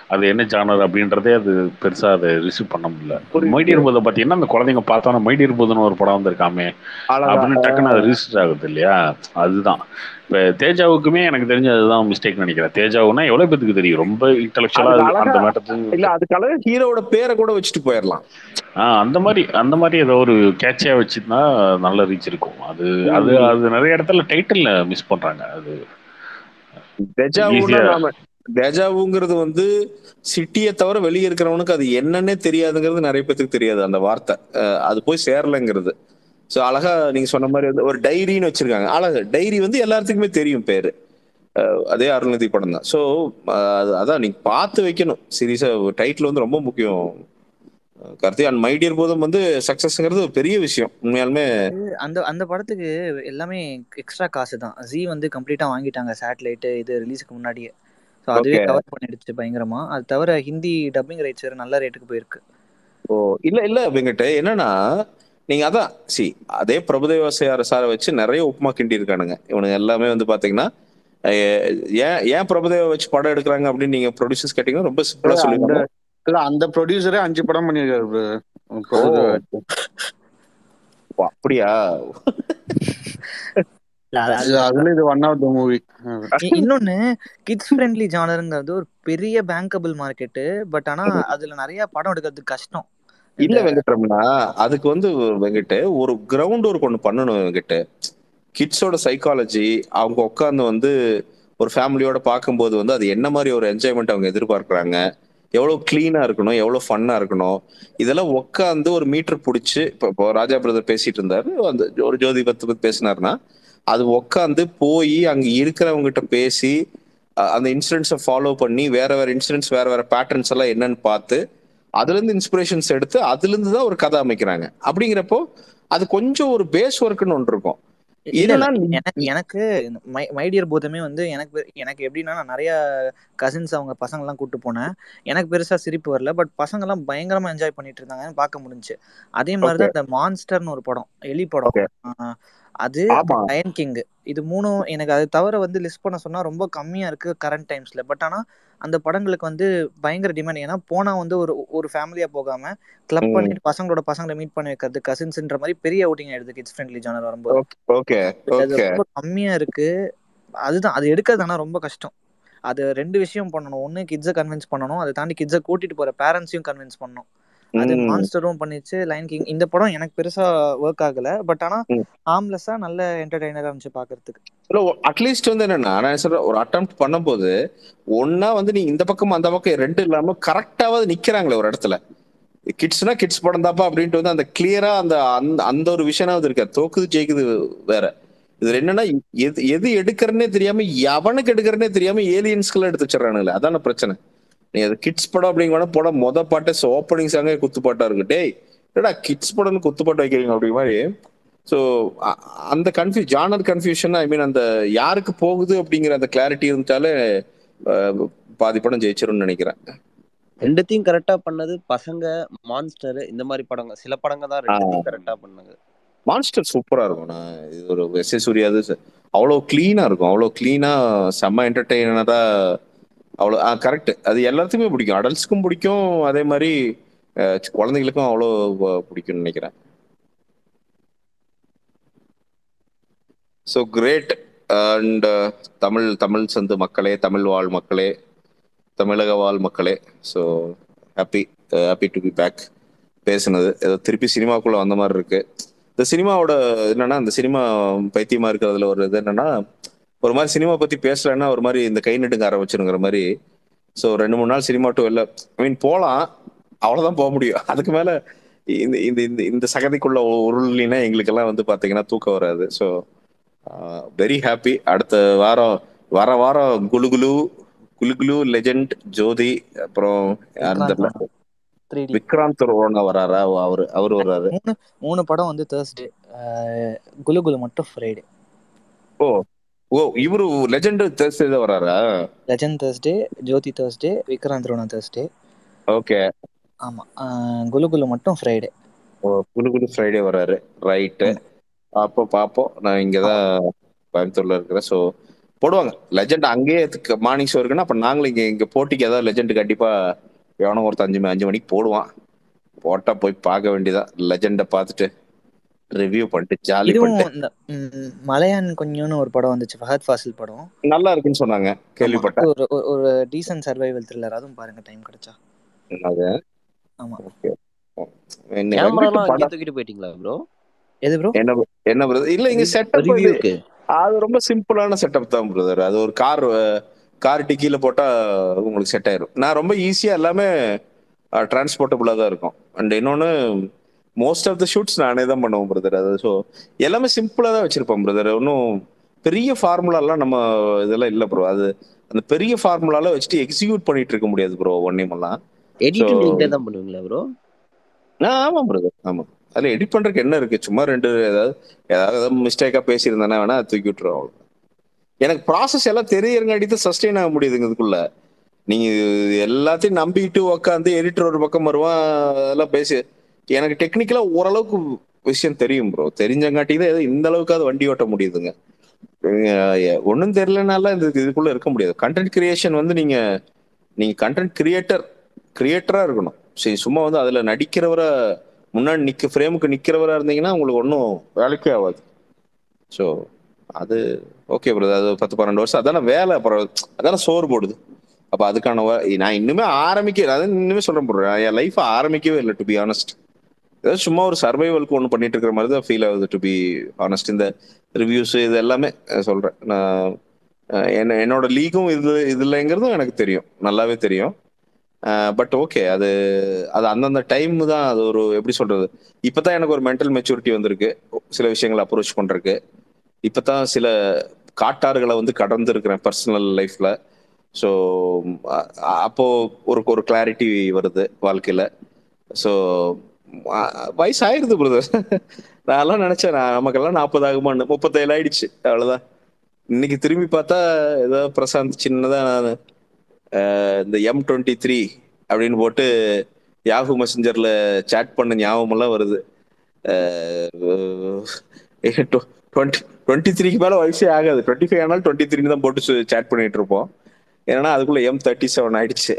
அது என்ன ஜானர் அப்படின்றதே அது பெருசா அதை ரிசீவ் பண்ண முடியல புரியுது. மைடியர் போதை பார்த்தீங்கன்னா அந்த குழந்தைங்க பார்த்தோன்னா மைடியர் போதுன்னு ஒரு படம் வந்திருக்காமே அழகா அப்படின்னு டக்குன்னு அது ரிஜிஸ்டர் ஆகுது இல்லையா அதுதான் இப்போ தேஜாவுக்குமே எனக்கு தெரிஞ்ச அதுதான் மிஸ்டேக் நினைக்கிறேன் தேஜாவுன்னா எவ்வளவு பேத்துக்கு தெரியும் ரொம்ப இன்டெலக்சுவலா அதுக்கு அழகா- அந்த மேட்டர் இல்ல அதுக்காக ஹீரோவோட பேரை கூட வச்சுட்டு போயிடலாம் ஆஹ் அந்த மாதிரி அந்த மாதிரி ஏதோ ஒரு கேட்சியா வச்சிருந்தா நல்ல ரீச் இருக்கும் அது அது அது நிறைய இடத்துல டைட்டில் மிஸ் பண்றாங்க அது டெஜாவுனா Easy-ஆ. நாம டெஜாவுங்கிறது வந்து சிட்டியை தவிர வெளியே இருக்கிறவனுக்கு அது என்னன்னே தெரியாதுங்கிறது நிறைய பேத்துக்கு தெரியாது அந்த வார்த்தை அஹ் அது போய் சேரலைங்கிறது ஸோ அழகா நீங்க சொன்ன மாதிரி வந்து ஒரு டைரின்னு வச்சிருக்காங்க அழகு டைரி வந்து எல்லாத்துக்குமே தெரியும் பேரு அஹ் அதே அருள்நிதி படம் தான் ஸோ அதான் நீங்க பார்த்து வைக்கணும் சீரியஸா டைட்டில் வந்து ரொம்ப முக்கியம் கார்த்தி அண்ட் மைடியர் போதும் வந்து சக்சஸ்ங்கிறது ஒரு பெரிய விஷயம் உண்மையாலுமே அந்த அந்த படத்துக்கு எல்லாமே எக்ஸ்ட்ரா காசு தான் ஜி வந்து கம்ப்ளீட்டா வாங்கிட்டாங்க சேட்டலைட் இது ரிலீஸ்க்கு முன்னாடியே ஸோ அதுவே Okay. கவர் பண்ணிடுச்சு பயங்கரமா அது தவிர ஹிந்தி டப்பிங் ரைட்ஸ் வேற நல்ல ரேட்டுக்கு போயிருக்கு ஓ இல்ல இல்ல வெங்கட் என்னன்னா நீங்க அதான் சி அதே பிரபுதேவா சார் சாரை வச்சு நிறைய உப்புமா கிண்டி இருக்கானுங்க இவனுங்க எல்லாமே வந்து பாத்தீங்கன்னா அஹ், ஏன் ஏன் பிரபுதேவா வச்சு படம் எடுக்கிறாங்க அப்படின்னு நீங்க ப்ரொடியூசர்ஸ் கேட்டீங்கன்னா ரொம்ப சிம்பிளா அந்த சொல்லுவாங்க இல்ல அந்த ப்ரொடியூசரே அஞ்சு படம் பண்ணிருக்காரு bro. ஓ, அப்படியா அது- அதுல இது ஒன் ஆஃப் த மூவி இ- இன்னொன்னு கிட்ஸ் ஃப்ரெண்ட்லி ஜானருங்கிறது ஒரு பெரிய பேங்கபிள் மார்க்கெட்டு பட் ஆனா அதுல நிறைய படம் எடுக்கிறது கஷ்டம் இல்ல வெங்கட்ரமணா அதுக்கு வந்து வெங்கட் ஒரு கிரவுண்ட் ஒர்க் ஒன்று பண்ணணும் வெங்கட் கிட்ஸோட சைக்காலஜி அவங்க உட்காந்து வந்து ஒரு ஃபேமிலியோட பார்க்கும்போது வந்து அது என்ன மாதிரி ஒரு என்ஜாய்மெண்ட் அவங்க எதிர்பார்க்கறாங்க எவ்வளவு கிளீனா இருக்கணும் எவ்வளவு ஃபன்னா இருக்கணும் இதெல்லாம் உட்காந்து ஒரு மீட்டர் பிடிச்சி இப்போ இப்போ ராஜா பிரதர் பேசிட்டு இருந்தாரு அந்த ஒரு ஜோதி பத்து பத்தி பேசினாருன்னா அது உட்காந்து போய் அங்க இருக்கிறவங்ககிட்ட பேசி அ- அந்த இன்சிடென்ட்ஸை ஃபாலோ பண்ணி வேற வேற இன்சிடென்ட்ஸ் வேற வேற பேட்டர்ன்ஸ் எல்லாம் என்னன்னு பார்த்து அதுல இருந்து இன்ஸ்பிரேஷன்ஸ் எடுத்து அதுல இருந்து தான் ஒரு கதை அமைக்கிறாங்க அப்படிங்கிறப்போ அது கொஞ்சம் ஒரு பேஸ் ஒர்க்னு ஒன்று இருக்கும் இல்ல இல்ல என்னன்னா எனக்கு எனக்கு மைடியர் போதமே வந்து எனக்கு பெ- எனக்கு எப்படின்னா நான் நிறைய கசின்ஸ் அவங்க பசங்க எல்லாம் கூட்டு போனேன் எனக்கு பெருசா சிரிப்பு வரல பட் பசங்க எல்லாம் பயங்கரமா என்ஜாய் பண்ணிட்டு இருந்தாங்கன்னு பார்க்க முடிஞ்சுச்சு அதே மாதிரிதான் இந்த மான்ஸ்டர்னு ஒரு படம் எலி படம் Okay. ஆஹ் அது ஆமா லயன் கிங் இது மூணும் எனக்கு அது தவிர வந்து லிஸ்ட் பண்ண சொன்னா ரொம்ப கம்மியா இருக்கு கரண்ட் டைம்ஸ்ல பட் ஆனா அந்த படங்களுக்கு வந்து பயங்கர டிமாண்ட் ஏன்னா போனா வந்து ஒரு ஒரு ஃபேமிலியா போகாம கிளப் ம். பண்ணிட்டு பசங்களோட பசங்களை மீட் பண்ணி வைக்கிறது கசின்ஸ்ன்ற மாதிரி பெரிய அவுட்டிங் ஆயிடுது கிட்ஸ் ஃப்ரெண்ட்லி ஜானர் வரும்போது ஓகே But அது ஓகே ரொம்ப கம்மியா இருக்கு அதுதான் அது எடுக்கிறது ஆனா ரொம்ப கஷ்டம் அது ரெண்டு விஷயம் பண்ணணும் ஒண்ணு கிட்ஸை கன்வின்ஸ் பண்ணணும் அதை தாண்டி கிட்ஸை கூட்டிட்டு போற பேரண்ட்ஸையும் கன்வின்ஸ் பண்ணணும் அது ம். மான்ஸ்டரும் பண்ணிச்சு லைன் கிங் இந்த படம் எனக்கு பெருசா ஒர்க் ஆகல பட் ஆனா ம். ஹார்ம்லெஸ்ஸா நல்ல என்டர்டைனரா இருந்துச்சு பாக்குறதுக்கு இல்ல அட்லீஸ்ட் வந்து என்னன்னா நான் சொல்றேன் ஒரு அட்டம் பண்ணும்போது ஒன்னா வந்து நீ இந்த பக்கம் அந்த பக்கம் ரெண்டு இல்லாம கரெக்டாவது நிக்கிறாங்களே ஒரு இடத்துல கிட்ஸ்னா கிட்ஸ் படம் தாப்பா அப்படின்ட்டு வந்து அந்த கிளியரா அந்த அந்த அந்த ஒரு விஷயனாவது இருக்க தோக்குது ஜெயிக்குது வேற இதுல என்னன்னா எது எது எடுக்கிறனே தெரியாம எவனுக்கு எடுக்கிறனே தெரியாம ஏலியன்ஸ்க்குள்ள எடுத்து வச்சிடறானுங்களே அதான பிரச்சனை நீ அது கிட்ஸ் படம் அப்படிங்கிற படம் மொத பாட்டே ஓப்பனிங் சாங்கே குத்துப்பாட்டா இருக்கு டேய் என்னடா கிட்ஸ் படம்னு குத்துப்பாட்டு வைக்கிறீங்க அப்படி மாதிரி ஸோ அந்த confuse genre confusion I mean அந்த யாருக்கு போகுது அப்படிங்கிற அந்த கிளாரிட்டி இருந்துட்டாலே அஹ், பாதி படம் ஜெயிச்சிரும்னு நினைக்கிறேன் ரெண்டுத்தையும் கரெக்டா பண்ணது பசங்க மான்ஸ்டர் இந்த மாதிரி படங்க சில படங்க தான் ரெண்டுத்தையும் கரெக்டா பண்ணாங்க மான்ஸ்டர் சூப்பரா இருக்கும் நான் இது ஒரு எஸ் எஸ் சூர்யாது அவ்வளோ கிளீனா இருக்கும் அவ்வளோ கிளீனா செம்ம என்டர்டெய்னரா அவ்வளோ கரெக்ட் அது எல்லாத்துக்குமே பிடிக்கும் அடல்ட்ஸ்க்கும் பிடிக்கும் அதே மாதிரி அஹ், குழந்தைங்களுக்கும் அவ்வளோ அஹ், பிடிக்கும்னு நினைக்கிறேன் so great and Tamil Tamil சந்து மக்களே தமிழ் வாழ் மக்களே தமிழக வாழ் மக்களே so happy happy to be back பேசுனது ஏதோ திருப்பி சினிமாக்குள்ள வந்த மாதிரி இருக்கு இந்த சினிமாவோட என்னன்னா இந்த சினிமா பைத்தியமா இருக்கிறதுல ஒரு இது என்னன்னா ஒரு மாதிரி சினிமா பத்தி பேசலைன்னா ஒரு மாதிரி இந்த கை நட்டுங்க ஆரம்பிச்சிருங்கிற மாதிரி ஸோ ரெண்டு மூணு நாள் சினிமா டு வெளில ஐ மீன் போகலாம் அவ்வளோதான் போக முடியும் அதுக்கு மேல இந்த இந்த இந்த இந்த சகதிக்குள்ள உருளினா எங்களுக்கெல்லாம் வந்து பாத்தீங்கன்னா தூக்கம் வராது ஸோ வெரி ஹாப்பி அடுத்த வாரம் வர வாரம் குலு குலு குலு குலு லெஜெண்ட் ஜோதி அப்புறம் யாருன்னு தெரியல த்ரீ டி விக்ராந்த் ரோனா வராரா ஓ, அவரு அவரு வர்றாரு மூணு மூணு படம் வந்து தேர்ஸ்டே குலு குலு மட்டும் ஃப்ரைடே ஓ ஓ இவரு லெஜெண்ட் தேர்ஸ்டே தான் வராரா legend Thursday Jothi Thursday Vikrant Rona Thursday okay ஆமா ஆஹ் குலு குலு மட்டும் ஃப்ரைடே ஓ குலு குலு ஃப்ரைடே வராரு ரைட்டு அப்போ பார்ப்போம் நான் இங்கே தான் கோயம்புத்தூர்ல இருக்கிறேன் ஸோ போடுவாங்க லெஜெண்ட் அங்கேயே மார்னிங் ஷோ இருக்குன்னா அப்ப நாங்களும் இங்க இங்க போட்டிக்கு ஏதாவது லெஜெண்ட் கண்டிப்பா எவனோ ஒருத்தன் அஞ்சு மணி- அஞ்சு மணிக்கு போடுவான் போட்டா போய் பார்க்க வேண்டியதா லெஜெண்டை பார்த்துட்டு ரிவ்யூ பண்ணிட்டு ஜாலி இதுவும் பண்ணிட்டு இந்த ம், மலையான் கொஞ்சம்னு ஒரு படம் வந்துச்சு ஃபஹத் ஃபாசில் படம் நல்லா இருக்குன்னு சொன்னாங்க ஆமா கேள்விப்பட்டேன் ஒரு ஒரு- ஒரு டீசன்ட் சர்வைவல் த்ரில்லர் அதுவும் பாருங்க டைம் கிடைச்சா அது ஆமா ஓகே என்ன கேமராலாம் வெங்கட் அங்கேயே படம் தூக்கிட்டு போயிட்டீங்களா ப்ரோ எது ப்ரோ என்ன bro- என்ன பிரதர் இல்ல இங்க செட்டப் இது ரிவ்யூக்கு அது ரொம்ப சிம்பிளான செட்டப் தான் பிரதர் அது ஒரு கார் கார் டிக்கில போட்டா உங்களுக்கு செட் ஆயிரும் நான் ரொம்ப ஈஸியா எல்லாமே டிரான்ஸ்போர்ட்டபுளா தான் இருக்கும் அண்ட் இன்னொன்னு மோஸ்ட் ஆஃப் த ஷூட்ஸ் நானே தான் பண்ணுவோம் பிரதர் அது ஸோ எல்லாமே சிம்பிளா தான் வச்சிருப்போம் பிரதர் ஒன்றும் பெரிய ஃபார்முலாலாம் நம்ம இதெல்லாம் இல்லை ப்ரோ அது அந்த பெரிய ஃபார்முலால வச்சுட்டு எக்ஸிக்யூட் பண்ணிட்டு இருக்க முடியாது ப்ரோ ஒன்னையும் எல்லாம் ஸோ எடிட்டும் நீங்களே தான் பண்ணுவீங்களா ப்ரோ ஆமா பிரதர் ஆமா அதுல எடிட் பண்றதுக்கு என்ன இருக்கு சும்மா ரெண்டு ஏதாவது ஏதாவது மிஸ்டேக்கா பேசியிருந்தானே வேணா அதை தூக்கி விட்டுருவோம் அவ்வளவுதான். எனக்கு ப்ராசஸ் எல்லாம் தெரியறங்காட்டி தான் சஸ்டெயின் ஆக முடியுதுங்க இதுக்குள்ள நீங்க எல்லாத்தையும் நம்பிட்டு உக்காந்து எடிட்டர் ஒரு பக்கம் வருவான் அதெல்லாம் பேசி எனக்கு டெக்னிக்கலா ஓரளவுக்கு விஷயம் தெரியும் ப்ரோ தெரிஞ்சங்காட்டி தான் ஏதோ இந்த அளவுக்கு அது வண்டி ஓட்ட முடியுதுங்க ஒன்றும் தெரியலனால இது இதுக்குள்ள இருக்க முடியாது கண்டென்ட் கிரியேஷன் வந்து நீங்க நீங்க கண்டென்ட் கிரியேட்டர் கிரியேட்டரா இருக்கணும் சரி சும்மா வந்து அதுல நடிக்கிறவரா முன்னாடி நிக்க ஃப்ரேமுக்கு நிக்கிறவரா இருந்தீங்கன்னா உங்களுக்கு ஒன்றும் வேலைக்கே ஆகாது ஸோ அது ஓகே பிரதர் அது பத்து பன்னெண்டு வருஷம் அதான வேலை அப்புறம் அதான சோறு போடுது அப்ப அதுக்கான வ- நான் இன்னுமே ஆரம்பிக்க அதான் இன்னுமே சொல்றேன் bro. நான் என் லைஃப் ஆரம்பிக்கவே இல்லை டு பி ஆனஸ்ட் ஏதாவது சும்மா ஒரு சர்வைவலுக்கு ஒன்று பண்ணிட்டு இருக்கிற மாதிரி தான் ஃபீல் ஆகுது டு பி ஆனஸ்ட் இந்த ரிவ்யூஸ் இது எல்லாமே அஹ் சொல்றேன் நான் அஹ் என்ன என்னோட லீகும் இது இதுலங்கிறதும் எனக்கு தெரியும் நல்லாவே தெரியும் பட் ஓகே அது அது அந்தந்த டைம் தான் அது ஒரு எப்படி சொல்றது இப்பதான் எனக்கு ஒரு மென்டல் மெச்சூரிட்டி வந்திருக்கு சில விஷயங்களை அப்ரோச் பண்றதுக்கு இப்பதான் சில காட்டாறுகளை வந்து கடந்து இருக்கிறேன் பர்சனல் லைஃப்ல ஸோ அப்போ ஒரு ஒரு கிளாரிட்டி வருது வாழ்க்கையில ஸோ வயசு ஆயிருது பிரதர் நான்லாம் நினைச்சேன் நான் நமக்கெல்லாம் நாற்பது ஆகுமான்னு முப்பத்தேழு ஆயிடுச்சு அவ்வளவுதான் இன்னைக்கு திரும்பி பார்த்தா ஏதோ பிரசாந்த் சின்னதா நான் இந்த எம் டுவெண்ட்டி த்ரீ அப்படின்னு போட்டு யாஹூ மெசஞ்சர்ல சேட் பண்ண ஞாபகம் எல்லாம் வருது டுவெண்ட்டி டுவெண்ட்டி த்ரீக்கு மேல வயசே ஆகாது டுவெண்ட்டி ஃபைவ் ஆனாலும் டுவெண்ட்டி த்ரீ தான் போட்டு சேட் பண்ணிட்டு இருப்போம் ஏன்னா அதுக்குள்ள எம் தேர்ட்டி செவன் ஆயிடுச்சு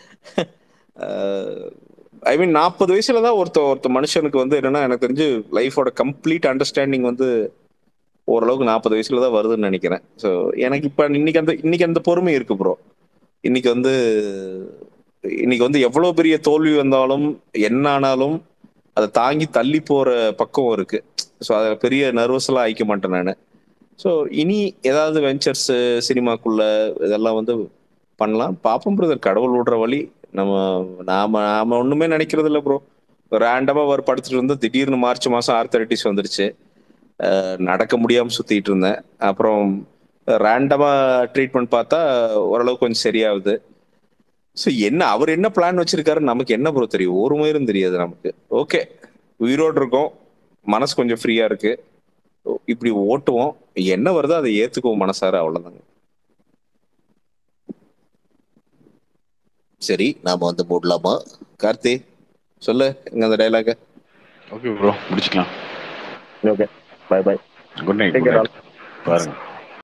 ஐ மீன் நாற்பது வயசுல தான் ஒருத்த ஒருத்த மனுஷனுக்கு வந்து என்னன்னா எனக்கு தெரிஞ்சு லைஃபோட கம்ப்ளீட் அண்டர்ஸ்டாண்டிங் வந்து ஓரளவுக்கு நாற்பது வயசுல தான் வருதுன்னு நினைக்கிறேன் ஸோ எனக்கு இப்ப இன்னைக்கு அந்த இன்னைக்கு அந்த பொறுமை இருக்கு ப்ரோ இன்னைக்கு வந்து இன்னைக்கு வந்து எவ்வளவு பெரிய தோல்வி வந்தாலும் என்ன ஆனாலும் அதை தாங்கி தள்ளி போற பக்கம் இருக்கு ஸோ அதை பெரிய நர்வஸ் எல்லாம் ஆயிக்க மாட்டேன் நான் ஸோ இனி ஏதாவது வெஞ்சர்ஸ் சினிமாக்குள்ள இதெல்லாம் வந்து பண்ணலாம் பாப்போம் பிரதர் கடவுள் விடுற வழி நம்ம நாம நாம ஒண்ணுமே நினைக்கிறது இல்லை ப்ரோ ரேண்டமா ஒரு படுத்துட்டு இருந்தா திடீர்னு மார்ச் மாசம் ஆர்த்தரைட்டிஸ் வந்துருச்சு அஹ் நடக்க முடியாம சுத்திட்டு இருந்தேன் அப்புறம் ரேண்டமா ட்ரீட்மெண்ட் பார்த்தா ஓரளவுக்கு கொஞ்சம் சரியாகுது ஸோ என்ன அவர் என்ன பிளான் வச்சிருக்காரு நமக்கு என்ன ப்ரோ தெரியும் ஒரு மயிரும் தெரியாது நமக்கு ஓகே உயிரோடு இருக்கோம் மனசு கொஞ்சம் ஃப்ரீயா இருக்கு இப்படி ஓட்டுவோம் என்ன வருதோ அதை ஏத்துக்குவோம் மனசார அவ்வளவுதாங்க சரி நாம வந்து மூடலாமா கார்த்தி சொல்லு எங்க அந்த டைலாக ஓகே ப்ரோ முடிச்சுக்கலாம் okay bye bye good night Take good care night பாருங்க